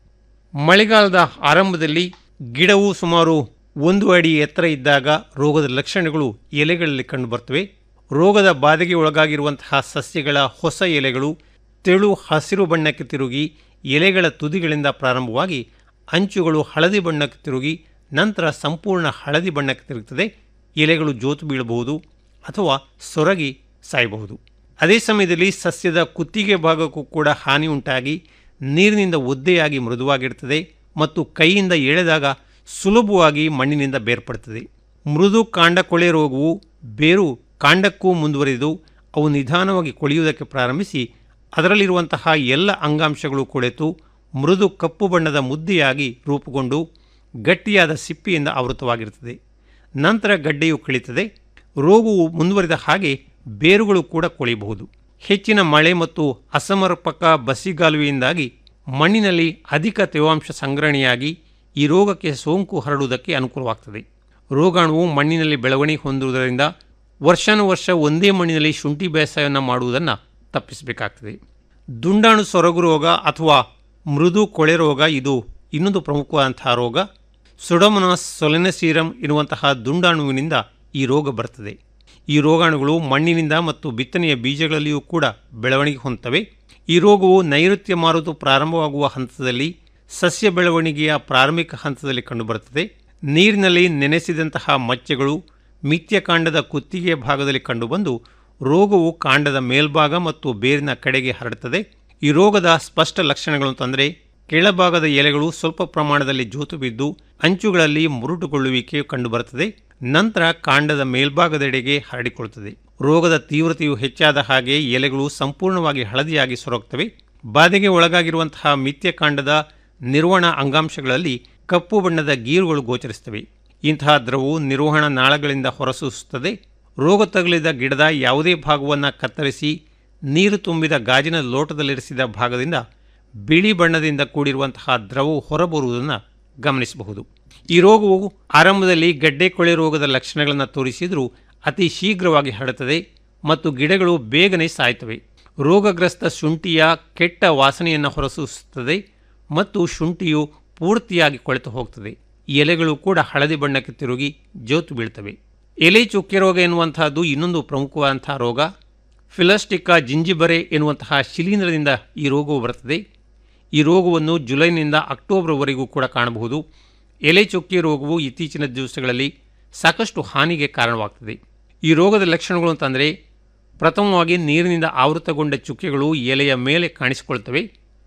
ಮಳೆಗಾಲದ ಆರಂಭದಲ್ಲಿ ಗಿಡವು ಸುಮಾರು ಒಂದು ಅಡಿ ಎತ್ತರ ಇದ್ದಾಗ ರೋಗದ ಲಕ್ಷಣಗಳು ಎಲೆಗಳಲ್ಲಿ ಕಂಡುಬರ್ತವೆ ರೋಗದ ಬಾಧೆಗೆ ಒಳಗಾಗಿರುವಂತಹ ಸಸ್ಯಗಳ ಹೊಸ ಎಲೆಗಳು ತೆಳು ಹಸಿರು ಬಣ್ಣಕ್ಕೆ ತಿರುಗಿ ಎಲೆಗಳ ತುದಿಗಳಿಂದ ಪ್ರಾರಂಭವಾಗಿ ಅಂಚುಗಳು ಹಳದಿ ಬಣ್ಣಕ್ಕೆ ತಿರುಗಿ ನಂತರ ಸಂಪೂರ್ಣ ಹಳದಿ ಬಣ್ಣಕ್ಕೆ ತಿರುಗುತ್ತದೆ ಎಲೆಗಳು ಜೋತು ಬೀಳಬಹುದು ಅಥವಾ ಸೊರಗಿ ಸಾಯಬಹುದು ಅದೇ ಸಮಯದಲ್ಲಿ ಸಸ್ಯದ ಕುತ್ತಿಗೆ ಭಾಗಕ್ಕೂ ಕೂಡ ಹಾನಿ ಉಂಟಾಗಿ ನೀರಿನಿಂದ ಒದ್ದೆಯಾಗಿ ಮೃದುವಾಗಿರುತ್ತದೆ ಮತ್ತು ಕೈಯಿಂದ ಎಳೆದಾಗ ಸುಲಭವಾಗಿ ಮಣ್ಣಿನಿಂದ ಬೇರ್ಪಡುತ್ತದೆ ಮೃದು ಕಾಂಡ ಕೊಳೆ ರೋಗವು ಬೇರು ಕಾಂಡಕ್ಕೂ ಮುಂದುವರಿದು ಅವು ನಿಧಾನವಾಗಿ ಕೊಳೆಯುವುದಕ್ಕೆ ಪ್ರಾರಂಭಿಸಿ ಅದರಲ್ಲಿರುವಂತಹ ಎಲ್ಲ ಅಂಗಾಂಶಗಳು ಕೊಳೆತು ಮೃದು ಕಪ್ಪು ಬಣ್ಣದ ಮುದ್ದೆಯಾಗಿ ರೂಪುಗೊಂಡು ಗಟ್ಟಿಯಾದ ಸಿಪ್ಪಿಯಿಂದ ಆವೃತವಾಗಿರುತ್ತದೆ ನಂತರ ಗಡ್ಡೆಯು ಕಳೀತದೆ ರೋಗವು ಮುಂದುವರಿದ ಹಾಗೆ ಬೇರುಗಳು ಕೂಡ ಕೊಳೆಯಬಹುದು ಹೆಚ್ಚಿನ ಮಳೆ ಮತ್ತು ಅಸಮರ್ಪಕ ಬಸಿಗಾಲುವೆಯಿಂದಾಗಿ ಮಣ್ಣಿನಲ್ಲಿ ಅಧಿಕ ತೇವಾಂಶ ಸಂಗ್ರಹಣೆಯಾಗಿ ಈ ರೋಗಕ್ಕೆ ಸೋಂಕು ಹರಡುವುದಕ್ಕೆ ಅನುಕೂಲವಾಗ್ತದೆ ರೋಗಾಣುವು ಮಣ್ಣಿನಲ್ಲಿ ಬೆಳವಣಿಗೆ ಹೊಂದುವುದರಿಂದ ವರ್ಷಾನುವರ್ಷ ಒಂದೇ ಮಣ್ಣಿನಲ್ಲಿ ಶುಂಠಿ ಬೇಸಾಯವನ್ನು ಮಾಡುವುದನ್ನು ತಪ್ಪಿಸಬೇಕಾಗ್ತದೆ ದುಂಡಾಣು ಸೊರಗು ರೋಗ ಅಥವಾ ಮೃದು ಕೊಳೆ ರೋಗ ಇದು ಇನ್ನೊಂದು ಪ್ರಮುಖವಾದಂತಹ ರೋಗ ಸುಡಮನಾಸ್ ಸೊಲೆನಸೀರಮ್ ಎನ್ನುವಂತಹ ದುಂಡಾಣುವಿನಿಂದ ಈ ರೋಗ ಬರ್ತದೆ ಈ ರೋಗಾಣುಗಳು ಮಣ್ಣಿನಿಂದ ಮತ್ತು ಬಿತ್ತನೆಯ ಬೀಜಗಳಲ್ಲಿಯೂ ಕೂಡ ಬೆಳವಣಿಗೆ ಹೊಂದುತ್ತವೆ ಈ ರೋಗವು ನೈಋತ್ಯ ಮಾರುತು ಪ್ರಾರಂಭವಾಗುವ ಹಂತದಲ್ಲಿ ಸಸ್ಯ ಬೆಳವಣಿಗೆಯ ಪ್ರಾರಂಭಿಕ ಹಂತದಲ್ಲಿ ಕಂಡುಬರುತ್ತದೆ ನೀರಿನಲ್ಲಿ ನೆನೆಸಿದಂತಹ ಮಚ್ಚೆಗಳು ಮಿಥ್ಯ ಕಾಂಡದ ಕುತ್ತಿಗೆಯ ಭಾಗದಲ್ಲಿ ಕಂಡುಬಂದು ರೋಗವು ಕಾಂಡದ ಮೇಲ್ಭಾಗ ಮತ್ತು ಬೇರಿನ ಕಡೆಗೆ ಹರಡುತ್ತದೆ ಈ ರೋಗದ ಸ್ಪಷ್ಟ ಲಕ್ಷಣಗಳು ಅಂತಂದರೆ ಕೆಳಭಾಗದ ಎಲೆಗಳು ಸ್ವಲ್ಪ ಪ್ರಮಾಣದಲ್ಲಿ ಜೋತು ಬಿದ್ದು ಅಂಚುಗಳಲ್ಲಿ ಮುರುಟುಗೊಳ್ಳುವಿಕೆ ಕಂಡುಬರುತ್ತದೆ ನಂತರ ಕಾಂಡದ ಮೇಲ್ಭಾಗದೆಡೆಗೆ ಹರಡಿಕೊಳ್ಳುತ್ತದೆ ರೋಗದ ತೀವ್ರತೆಯು ಹೆಚ್ಚಾದ ಹಾಗೆ ಎಲೆಗಳು ಸಂಪೂರ್ಣವಾಗಿ ಹಳದಿಯಾಗಿ ಸೊರಗುತ್ತವೆ ಬಾಧೆಗೆ ಒಳಗಾಗಿರುವಂತಹ ಮಿಥ್ಯ ಕಾಂಡದ ನಿರ್ವಹಣಾ ಅಂಗಾಂಶಗಳಲ್ಲಿ ಕಪ್ಪು ಬಣ್ಣದ ಗೀರುಗಳು ಗೋಚರಿಸುತ್ತವೆ ಇಂತಹ ದ್ರವವು ನಿರ್ವಹಣಾ ನಾಳಗಳಿಂದ ಹೊರಸೂಸುತ್ತದೆ ರೋಗ ತಗುಲಿದ ಗಿಡದ ಯಾವುದೇ ಭಾಗವನ್ನು ಕತ್ತರಿಸಿ ನೀರು ತುಂಬಿದ ಗಾಜಿನ ಲೋಟದಲ್ಲಿರಿಸಿದ ಭಾಗದಿಂದ ಬಿಳಿ ಬಣ್ಣದಿಂದ ಕೂಡಿರುವಂತಹ ದ್ರವವು ಹೊರಬರುವುದನ್ನು ಗಮನಿಸಬಹುದು ಈ ರೋಗವು ಆರಂಭದಲ್ಲಿ ಗಡ್ಡೆ ಕೊಳೆ ರೋಗದ ಲಕ್ಷಣಗಳನ್ನು ತೋರಿಸಿದರೂ ಅತಿ ಶೀಘ್ರವಾಗಿ ಹರಡುತ್ತದೆ ಮತ್ತು ಗಿಡಗಳು ಬೇಗನೆ ಸಾಯ್ತವೆ ರೋಗಗ್ರಸ್ತ ಶುಂಠಿಯ ಕೆಟ್ಟ ವಾಸನೆಯನ್ನು ಹೊರಸೂಸುತ್ತದೆ ಮತ್ತು ಶುಂಠಿಯು ಪೂರ್ತಿಯಾಗಿ ಕೊಳೆತು ಹೋಗ್ತದೆ ಎಲೆಗಳು ಕೂಡ ಹಳದಿ ಬಣ್ಣಕ್ಕೆ ತಿರುಗಿ ಜೋತು ಬೀಳ್ತವೆ ಎಲೆ ಚುಕ್ಕೆ ರೋಗ ಎನ್ನುವಂತಹದ್ದು ಇನ್ನೊಂದು ಪ್ರಮುಖವಾದಂತಹ ರೋಗ ಫಿಲಸ್ಟಿಕಾ ಜಿಂಜಿಬರೆ ಎನ್ನುವಂತಹ ಶಿಲೀಂಧ್ರದಿಂದ ಈ ರೋಗವು ಬರುತ್ತದೆ ಈ ರೋಗವನ್ನು ಜುಲೈನಿಂದ ಅಕ್ಟೋಬರ್ವರೆಗೂ ಕೂಡ ಕಾಣಬಹುದು ಎಲೆ ಚುಕ್ಕೆ ರೋಗವು ಇತ್ತೀಚಿನ ದಿವಸಗಳಲ್ಲಿ ಸಾಕಷ್ಟು ಹಾನಿಗೆ ಕಾರಣವಾಗ್ತದೆ ಈ ರೋಗದ ಲಕ್ಷಣಗಳು ಅಂತಂದರೆ ಪ್ರಥಮವಾಗಿ ನೀರಿನಿಂದ ಆವೃತಗೊಂಡ ಚುಕ್ಕೆಗಳು ಎಲೆಯ ಮೇಲೆ ಕಾಣಿಸಿಕೊಳ್ತವೆ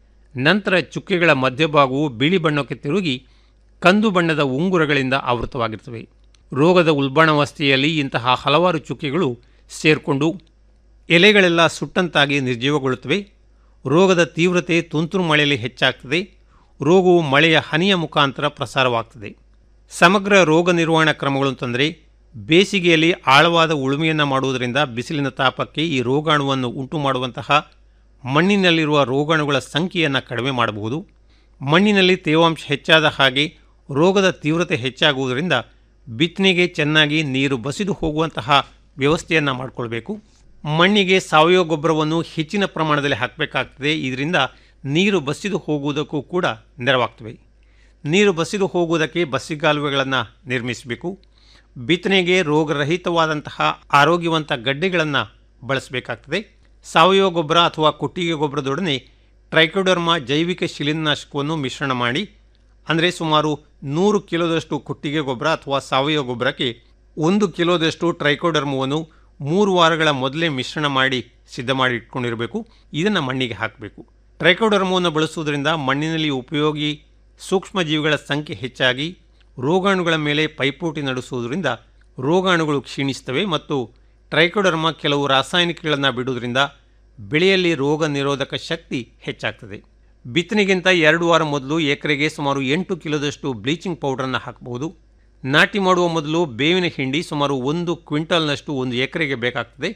ನಂತರ ಚುಕ್ಕೆಗಳ ಮಧ್ಯಭಾಗವು ಬಿಳಿ ಬಣ್ಣಕ್ಕೆ ತಿರುಗಿ ಕಂದು ಬಣ್ಣದ ಉಂಗುರಗಳಿಂದ ಆವೃತವಾಗಿರ್ತವೆ ರೋಗದ ಉಲ್ಬಣಾವಸ್ಥೆಯಲ್ಲಿ ಇಂತಹ ಹಲವಾರು ಚುಕ್ಕೆಗಳು ಸೇರಿಕೊಂಡು ಎಲೆಗಳೆಲ್ಲ ಸುಟ್ಟಂತಾಗಿ ನಿರ್ಜೀವಗೊಳ್ಳುತ್ತವೆ ರೋಗದ ತೀವ್ರತೆ ತುಂತುರು ಮಳೆಯಲ್ಲಿ ಹೆಚ್ಚಾಗ್ತದೆ ರೋಗವು ಮಳೆಯ ಹನಿಯ ಮುಖಾಂತರ ಪ್ರಸಾರವಾಗ್ತದೆ ಸಮಗ್ರ ರೋಗ ನಿರ್ವಹಣಾ ಕ್ರಮಗಳು ಅಂತಂದರೆ ಬೇಸಿಗೆಯಲ್ಲಿ ಆಳವಾದ ಉಳುಮೆಯನ್ನು ಮಾಡುವುದರಿಂದ ಬಿಸಿಲಿನ ತಾಪಕ್ಕೆ ಈ ರೋಗಾಣುವನ್ನು ಉಂಟು ಮಾಡುವಂತಹ ಮಣ್ಣಿನಲ್ಲಿರುವ ರೋಗಾಣುಗಳ ಸಂಖ್ಯೆಯನ್ನು ಕಡಿಮೆ ಮಾಡಬಹುದು ಮಣ್ಣಿನಲ್ಲಿ ತೇವಾಂಶ ಹೆಚ್ಚಾದ ಹಾಗೆ ರೋಗದ ತೀವ್ರತೆ ಹೆಚ್ಚಾಗುವುದರಿಂದ ಬಿತ್ತನೆಗೆ ಚೆನ್ನಾಗಿ ನೀರು ಬಸಿದು ಹೋಗುವಂತಹ ವ್ಯವಸ್ಥೆಯನ್ನು ಮಾಡಿಕೊಳ್ಬೇಕು ಮಣ್ಣಿಗೆ ಸಾವಯವ ಗೊಬ್ಬರವನ್ನು ಹೆಚ್ಚಿನ ಪ್ರಮಾಣದಲ್ಲಿ ಹಾಕಬೇಕಾಗ್ತದೆ ಇದರಿಂದ ನೀರು ಬಸಿದು ಹೋಗುವುದಕ್ಕೂ ಕೂಡ ನೆರವಾಗ್ತವೆ ನೀರು ಬಸಿದು ಹೋಗುವುದಕ್ಕೆ ಬಸಿಗಾಲುವೆಗಳನ್ನು ನಿರ್ಮಿಸಬೇಕು ಬಿತ್ತನೆಗೆ ರೋಗರಹಿತವಾದಂತಹ ಆರೋಗ್ಯವಂತ ಗಡ್ಡೆಗಳನ್ನು ಬಳಸಬೇಕಾಗ್ತದೆ ಸಾವಯವ ಗೊಬ್ಬರ ಅಥವಾ ಕೊಟ್ಟಿಗೆ ಗೊಬ್ಬರದೊಡನೆ ಟ್ರೈಕೋಡರ್ಮಾ ಜೈವಿಕ ಶಿಲೀನಾಶಕವನ್ನು ಮಿಶ್ರಣ ಮಾಡಿ ಅಂದರೆ ಸುಮಾರು ನೂರು ಕಿಲೋದಷ್ಟು ಕೊಟ್ಟಿಗೆ ಗೊಬ್ಬರ ಅಥವಾ ಸಾವಯವ ಗೊಬ್ಬರಕ್ಕೆ ಒಂದು ಕಿಲೋದಷ್ಟು ಟ್ರೈಕೋಡರ್ಮವನ್ನು ಮೂರು ವಾರಗಳ ಮೊದಲೇ ಮಿಶ್ರಣ ಮಾಡಿ ಸಿದ್ಧ ಮಾಡಿ ಇಟ್ಕೊಂಡಿರಬೇಕು ಇದನ್ನು ಮಣ್ಣಿಗೆ ಹಾಕಬೇಕು ಟ್ರೈಕೋಡರ್ಮವನ್ನು ಬಳಸುವುದರಿಂದ ಮಣ್ಣಿನಲ್ಲಿ ಉಪಯೋಗಿ ಸೂಕ್ಷ್ಮಜೀವಿಗಳ ಸಂಖ್ಯೆ ಹೆಚ್ಚಾಗಿ ರೋಗಾಣುಗಳ ಮೇಲೆ ಪೈಪೋಟಿ ನಡೆಸುವುದರಿಂದ ರೋಗಾಣುಗಳು ಕ್ಷೀಣಿಸ್ತವೆ ಮತ್ತು ಟ್ರೈಕೋಡರ್ಮ ಕೆಲವು ರಾಸಾಯನಿಕಗಳನ್ನು ಬಿಡುವುದರಿಂದ ಬೆಳೆಯಲ್ಲಿ ರೋಗ ನಿರೋಧಕ ಶಕ್ತಿ ಹೆಚ್ಚಾಗ್ತದೆ ಬಿತ್ತನೆಗಿಂತ ಎರಡು ವಾರ ಮೊದಲು ಎಕರೆಗೆ ಸುಮಾರು ಎಂಟು ಕಿಲೋದಷ್ಟು ಬ್ಲೀಚಿಂಗ್ ಪೌಡರನ್ನು ಹಾಕಬಹುದು ನಾಟಿ ಮಾಡುವ ಮೊದಲು ಬೇವಿನ ಹಿಂಡಿ ಸುಮಾರು ಒಂದು ಕ್ವಿಂಟಲ್ನಷ್ಟು ಒಂದು ಎಕರೆಗೆ ಬೇಕಾಗ್ತದೆ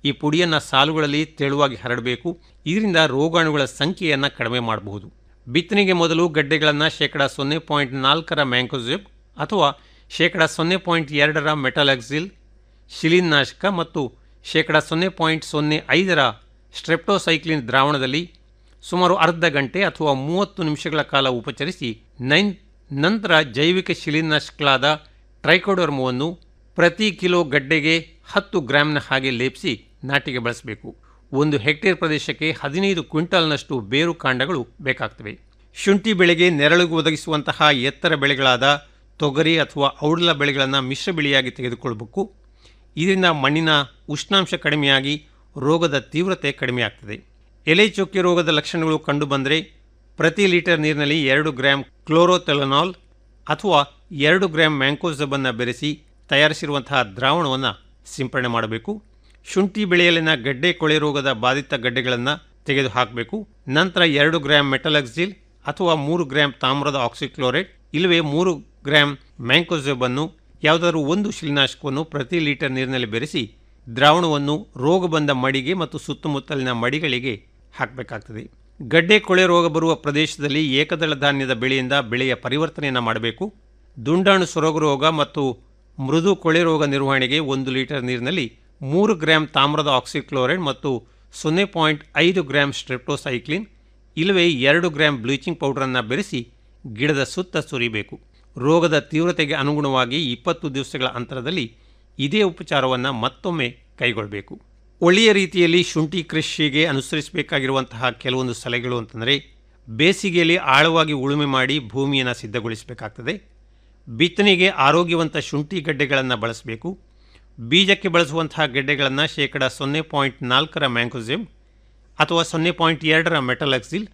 ಈ ಪುಡಿಯನ್ನು ಸಾಲುಗಳಲ್ಲಿ ತೆಳುವಾಗಿ ಹರಡಬೇಕು ಇದರಿಂದ ರೋಗಾಣುಗಳ ಸಂಖ್ಯೆಯನ್ನು ಕಡಿಮೆ ಮಾಡಬಹುದು ಬಿತ್ತನೆಗೆ ಮೊದಲು ಗಡ್ಡೆಗಳನ್ನು ಶೇಕಡ ಸೊನ್ನೆ ಪಾಯಿಂಟ್ ನಾಲ್ಕರ ಮ್ಯಾಂಕೋಸಿಬ್ ಅಥವಾ ಶೇಕಡ ಸೊನ್ನೆ ಪಾಯಿಂಟ್ ಎರಡರ ಮೆಟಲಾಕ್ಸಿಲ್ ಶಿಲೀನಾಶಕ ಮತ್ತು ಶೇಕಡ ಸೊನ್ನೆ ಪಾಯಿಂಟ್ ಸೊನ್ನೆ ಐದರ ಸ್ಟ್ರೆಪ್ಟೋಸೈಕ್ಲಿನ್ ದ್ರಾವಣದಲ್ಲಿ ಸುಮಾರು ಅರ್ಧ ಗಂಟೆ ಅಥವಾ ಮೂವತ್ತು ನಿಮಿಷಗಳ ಕಾಲ ಉಪಚರಿಸಿ ನೈನ್ ನಂತರ ಜೈವಿಕ ಶಿಲೀನಾಶಕಗಳಾದ ಟ್ರೈಕೋಡರ್ಮವನ್ನು ಪ್ರತಿ ಕಿಲೋ ಗಡ್ಡೆಗೆ ಹತ್ತು ಗ್ರಾಂನ ಹಾಗೆ ಲೇಪಿಸಿ ನಾಟಿಗೆ ಬಳಸಬೇಕು ಒಂದು ಹೆಕ್ಟೇರ್ ಪ್ರದೇಶಕ್ಕೆ ಹದಿನೈದು ಕ್ವಿಂಟಲ್ನಷ್ಟು ಬೇರು ಕಾಂಡಗಳು ಬೇಕಾಗ್ತವೆ ಶುಂಠಿ ಬೆಳೆಗೆ ನೆರಳಿಗೆ ಒದಗಿಸುವಂತಹ ಎತ್ತರ ಬೆಳೆಗಳಾದ ತೊಗರಿ ಅಥವಾ ಔಡಲ ಬೆಳೆಗಳನ್ನು ಮಿಶ್ರ ಬೆಳೆಯಾಗಿ ತೆಗೆದುಕೊಳ್ಳಬೇಕು ಇದರಿಂದ ಮಣ್ಣಿನ ಉಷ್ಣಾಂಶ ಕಡಿಮೆಯಾಗಿ ರೋಗದ ತೀವ್ರತೆ ಕಡಿಮೆಯಾಗ್ತದೆ ಎಲೆ ಚುಕ್ಕೆ ರೋಗದ ಲಕ್ಷಣಗಳು ಕಂಡುಬಂದರೆ ಪ್ರತಿ ಲೀಟರ್ ನೀರಿನಲ್ಲಿ ಎರಡು ಗ್ರಾಂ ಕ್ಲೋರೋಥೆಲನಾಲ್ ಅಥವಾ ಎರಡು ಗ್ರಾಂ ಮ್ಯಾಂಕೋಸಬನ್ನು ಬೆರೆಸಿ ತಯಾರಿಸಿರುವಂತಹ ದ್ರಾವಣವನ್ನು ಸಿಂಪಡಣೆ ಮಾಡಬೇಕು ಶುಂಠಿ ಬೆಳೆಯಲ್ಲಿನ ಗಡ್ಡೆ ಕೊಳೆ ರೋಗದ ಬಾಧಿತ ಗಡ್ಡೆಗಳನ್ನು ತೆಗೆದು ಹಾಕಬೇಕು ನಂತರ ಎರಡು ಗ್ರಾಂ ಮೆಟಲಕ್ಸಿಲ್ ಅಥವಾ ಮೂರು ಗ್ರಾಂ ತಾಮ್ರದ ಆಕ್ಸಿಕ್ಲೋರೈಡ್ ಇಲ್ಲವೇ ಮೂರು ಗ್ರಾಂ ಮ್ಯಾಂಕೋಸೆಬನ್ನು ಯಾವುದಾದ್ರೂ ಒಂದು ಶಿಲೀನಾಶಕವನ್ನು ಪ್ರತಿ ಲೀಟರ್ ನೀರಿನಲ್ಲಿ ಬೆರೆಸಿ ದ್ರಾವಣವನ್ನು ರೋಗ ಬಂದ ಮಡಿಗೆ ಮತ್ತು ಸುತ್ತಮುತ್ತಲಿನ ಮಡಿಗಳಿಗೆ ಹಾಕಬೇಕಾಗ್ತದೆ ಗಡ್ಡೆ ಕೊಳೆ ರೋಗ ಬರುವ ಪ್ರದೇಶದಲ್ಲಿ ಏಕದಳ ಧಾನ್ಯದ ಬೆಳೆಯಿಂದ ಬೆಳೆಯ ಪರಿವರ್ತನೆಯನ್ನು ಮಾಡಬೇಕು ದುಂಡಾಣು ಸೊರಗು ರೋಗ ಮತ್ತು ಮೃದು ಕೊಳೆ ರೋಗ ನಿರ್ವಹಣೆಗೆ ಒಂದು ಲೀಟರ್ ನೀರಿನಲ್ಲಿ ಮೂರು ಗ್ರಾಂ ತಾಮ್ರದ ಆಕ್ಸಿಕ್ಲೋರೈಡ್ ಮತ್ತು ಸೊನ್ನೆ ಪಾಯಿಂಟ್ ಐದು ಗ್ರಾಂ ಸ್ಟ್ರೆಪ್ಟೋಸೈಕ್ಲಿನ್ ಇಲ್ಲವೇ ಎರಡು ಗ್ರಾಂ ಬ್ಲೀಚಿಂಗ್ ಪೌಡರನ್ನು ಬೆರೆಸಿ ಗಿಡದ ಸುತ್ತ ಸುರಿಬೇಕು ರೋಗದ ತೀವ್ರತೆಗೆ ಅನುಗುಣವಾಗಿ ಇಪ್ಪತ್ತು ದಿವಸಗಳ ಅಂತರದಲ್ಲಿ ಇದೇ ಉಪಚಾರವನ್ನು ಮತ್ತೊಮ್ಮೆ ಕೈಗೊಳ್ಳಬೇಕು ಒಳ್ಳೆಯ ರೀತಿಯಲ್ಲಿ ಶುಂಠಿ ಕೃಷಿಗೆ ಅನುಸರಿಸಬೇಕಾಗಿರುವಂತಹ ಕೆಲವೊಂದು ಸಲಹೆಗಳು ಅಂತಂದರೆ ಬೇಸಿಗೆಯಲ್ಲಿ ಆಳವಾಗಿ ಉಳುಮೆ ಮಾಡಿ ಭೂಮಿಯನ್ನು ಸಿದ್ಧಗೊಳಿಸಬೇಕಾಗ್ತದೆ ಬಿತ್ತನೆಗೆ ಆರೋಗ್ಯವಂತ ಶುಂಠಿ ಗಡ್ಡೆಗಳನ್ನು ಬಳಸಬೇಕು ಬೀಜಕ್ಕೆ ಬಳಸುವಂತಹ ಗೆಡ್ಡೆಗಳನ್ನು ಶೇಕಡ ಸೊನ್ನೆ ಪಾಯಿಂಟ್ ನಾಲ್ಕರ ಮ್ಯಾಂಕೋಸಿಮ್ ಅಥವಾ ಸೊನ್ನೆ ಪಾಯಿಂಟ್ ಎರಡರ ಮೆಟಲಕ್ಸಿಲ್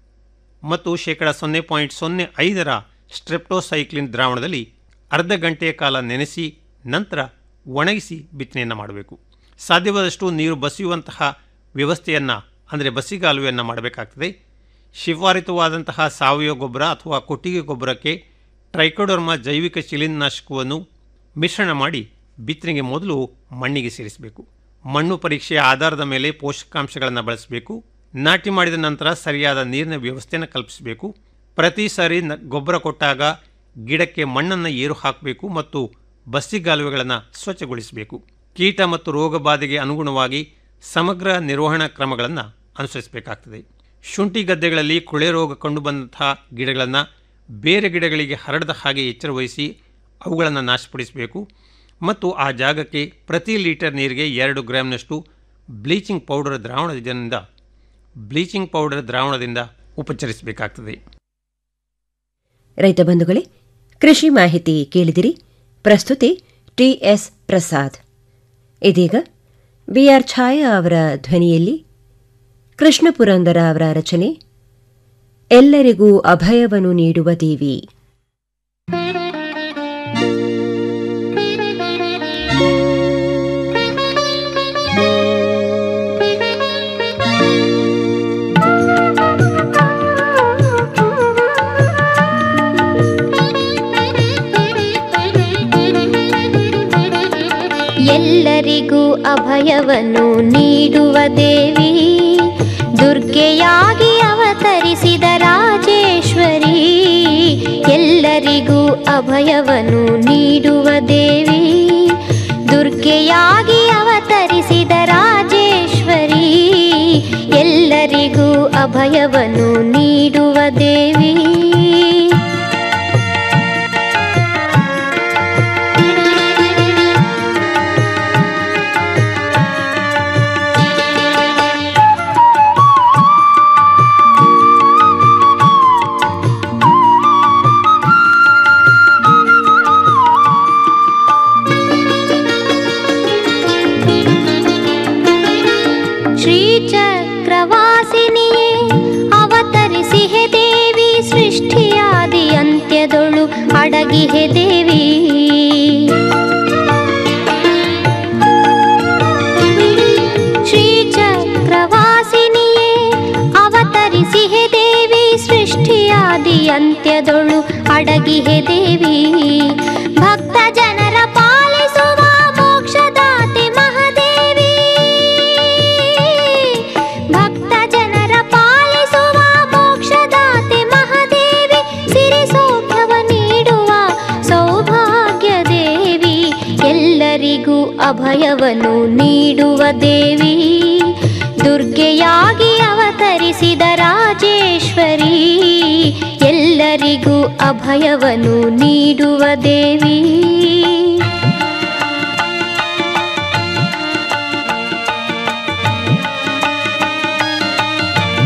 ಮತ್ತು ಶೇಕಡ ಸೊನ್ನೆ ಪಾಯಿಂಟ್ ಸೊನ್ನೆ ಐದರ ಸ್ಟ್ರೆಪ್ಟೋಸೈಕ್ಲಿನ್ ದ್ರಾವಣದಲ್ಲಿ ಅರ್ಧ ಗಂಟೆಯ ಕಾಲ ನೆನೆಸಿ ನಂತರ ಒಣಗಿಸಿ ಬಿತ್ತನೆಯನ್ನು ಮಾಡಬೇಕು ಸಾಧ್ಯವಾದಷ್ಟು ನೀರು ಬಸಿಯುವಂತಹ ವ್ಯವಸ್ಥೆಯನ್ನು ಅಂದರೆ ಬಸಿಗಾಲುವೆಯನ್ನು ಮಾಡಬೇಕಾಗ್ತದೆ ಶಿಫಾರಿತವಾದಂತಹ ಸಾವಯವ ಗೊಬ್ಬರ ಅಥವಾ ಕೊಟ್ಟಿಗೆ ಗೊಬ್ಬರಕ್ಕೆ ಟ್ರೈಕೋಡರ್ಮಾ ಜೈವಿಕ ಶಿಲೀನಾಶಕವನ್ನು ಮಿಶ್ರಣ ಮಾಡಿ ಬಿತ್ತನೆಗೆ ಮೊದಲು ಮಣ್ಣಿಗೆ ಸೇರಿಸಬೇಕು ಮಣ್ಣು ಪರೀಕ್ಷೆಯ ಆಧಾರದ ಮೇಲೆ ಪೋಷಕಾಂಶಗಳನ್ನು ಬಳಸಬೇಕು ನಾಟಿ ಮಾಡಿದ ನಂತರ ಸರಿಯಾದ ನೀರಿನ ವ್ಯವಸ್ಥೆಯನ್ನು ಕಲ್ಪಿಸಬೇಕು ಪ್ರತಿ ಸಾರಿ ನ ಗೊಬ್ಬರ ಕೊಟ್ಟಾಗ ಗಿಡಕ್ಕೆ ಮಣ್ಣನ್ನು ಏರು ಹಾಕಬೇಕು ಮತ್ತು ಬಸ್ಸಿಗಾಲುವೆಗಳನ್ನು ಸ್ವಚ್ಛಗೊಳಿಸಬೇಕು ಕೀಟ ಮತ್ತು ರೋಗ ಬಾಧೆಗೆ ಅನುಗುಣವಾಗಿ ಸಮಗ್ರ ನಿರ್ವಹಣಾ ಕ್ರಮಗಳನ್ನು ಅನುಸರಿಸಬೇಕಾಗ್ತದೆ ಶುಂಠಿ ಗದ್ದೆಗಳಲ್ಲಿ ಕೊಳೆ ರೋಗ ಕಂಡುಬಂದಂತಹ ಗಿಡಗಳನ್ನು ಬೇರೆ ಗಿಡಗಳಿಗೆ ಹರಡದ ಹಾಗೆ ಎಚ್ಚರ ವಹಿಸಿ ಅವುಗಳನ್ನು ನಾಶಪಡಿಸಬೇಕು ಮತ್ತು ಆ ಜಾಗಕ್ಕೆ ಪ್ರತಿ ಲೀಟರ್ ನೀರಿಗೆ ಎರಡು ಗ್ರಾಮ್ನಷ್ಟು ಬ್ಲೀಚಿಂಗ್ ಪೌಡರ್ ದ್ರಾವಣದಿಂದ ಬ್ಲೀಚಿಂಗ್ ಪೌಡರ್ ದ್ರಾವಣದಿಂದ ಉಪಚರಿಸಬೇಕಾಗ್ತದೆ ರೈತ ಬಂಧುಗಳೇ ಕೃಷಿ ಮಾಹಿತಿ ಕೇಳಿದಿರಿ ಪ್ರಸ್ತುತಿ ಟಿಎಸ್ ಪ್ರಸಾದ್ ಇದೀಗ ಬಿಆರ್ ಛಾಯಾ ಅವರ ಧ್ವನಿಯಲ್ಲಿ ಕೃಷ್ಣ ಪುರಂದರ ಅವರ ರಚನೆ ಎಲ್ಲರಿಗೂ ಅಭಯವನ್ನು ನೀಡುವ ದೇವಿ ಎಲ್ಲರಿಗೂ ಅಭಯವನ್ನು ನೀಡುವ ದೇವಿ ದುರ್ಗೆಯಾಗಿ ಅವತರಿಸಿದ ರಾಜೇಶ್ವರಿ ಎಲ್ಲರಿಗೂ ಅಭಯವನ್ನು ನೀಡುವ ದೇವಿ ದುರ್ಗೆಯಾಗಿ ಅವತರಿಸಿದ ರಾಜೇಶ್ವರಿ ಎಲ್ಲರಿಗೂ ಅಭಯವನ್ನು ನೀಡುವ ದೇವಿ ಶ್ರೀಚಕ್ರವಾಸಿನಿಯೇ ಅವತರಿಸಿಹೆ ದೇವಿ ಸೃಷ್ಟಿಯಾದಿ ಅಂತ್ಯದೊಳು ಅಡಗಿಹೆ ದೇವಿ ಶ್ರೀಚಕ್ರವಾಸಿನಿಯೇ ಅವತರಿಸಿಹೆ ದೇವಿ ಸೃಷ್ಟಿಯಾದಿ ಅಂತ್ಯದೊಳು ಅಡಗಿಹೆ ದೇವಿ ಭಕ್ತ ಜನರ ಪಾಲಿಸುವ ಮೋಕ್ಷದಾತೆ ಮಹಾದೇವಿ ನೀಡುವ ದೇವಿ ದುರ್ಗೆಯಾಗಿ ಅವತರಿಸಿದ ರಾಜೇಶ್ವರಿ ಎಲ್ಲರಿಗೂ ಅಭಯವನ್ನು ನೀಡುವ ದೇವಿ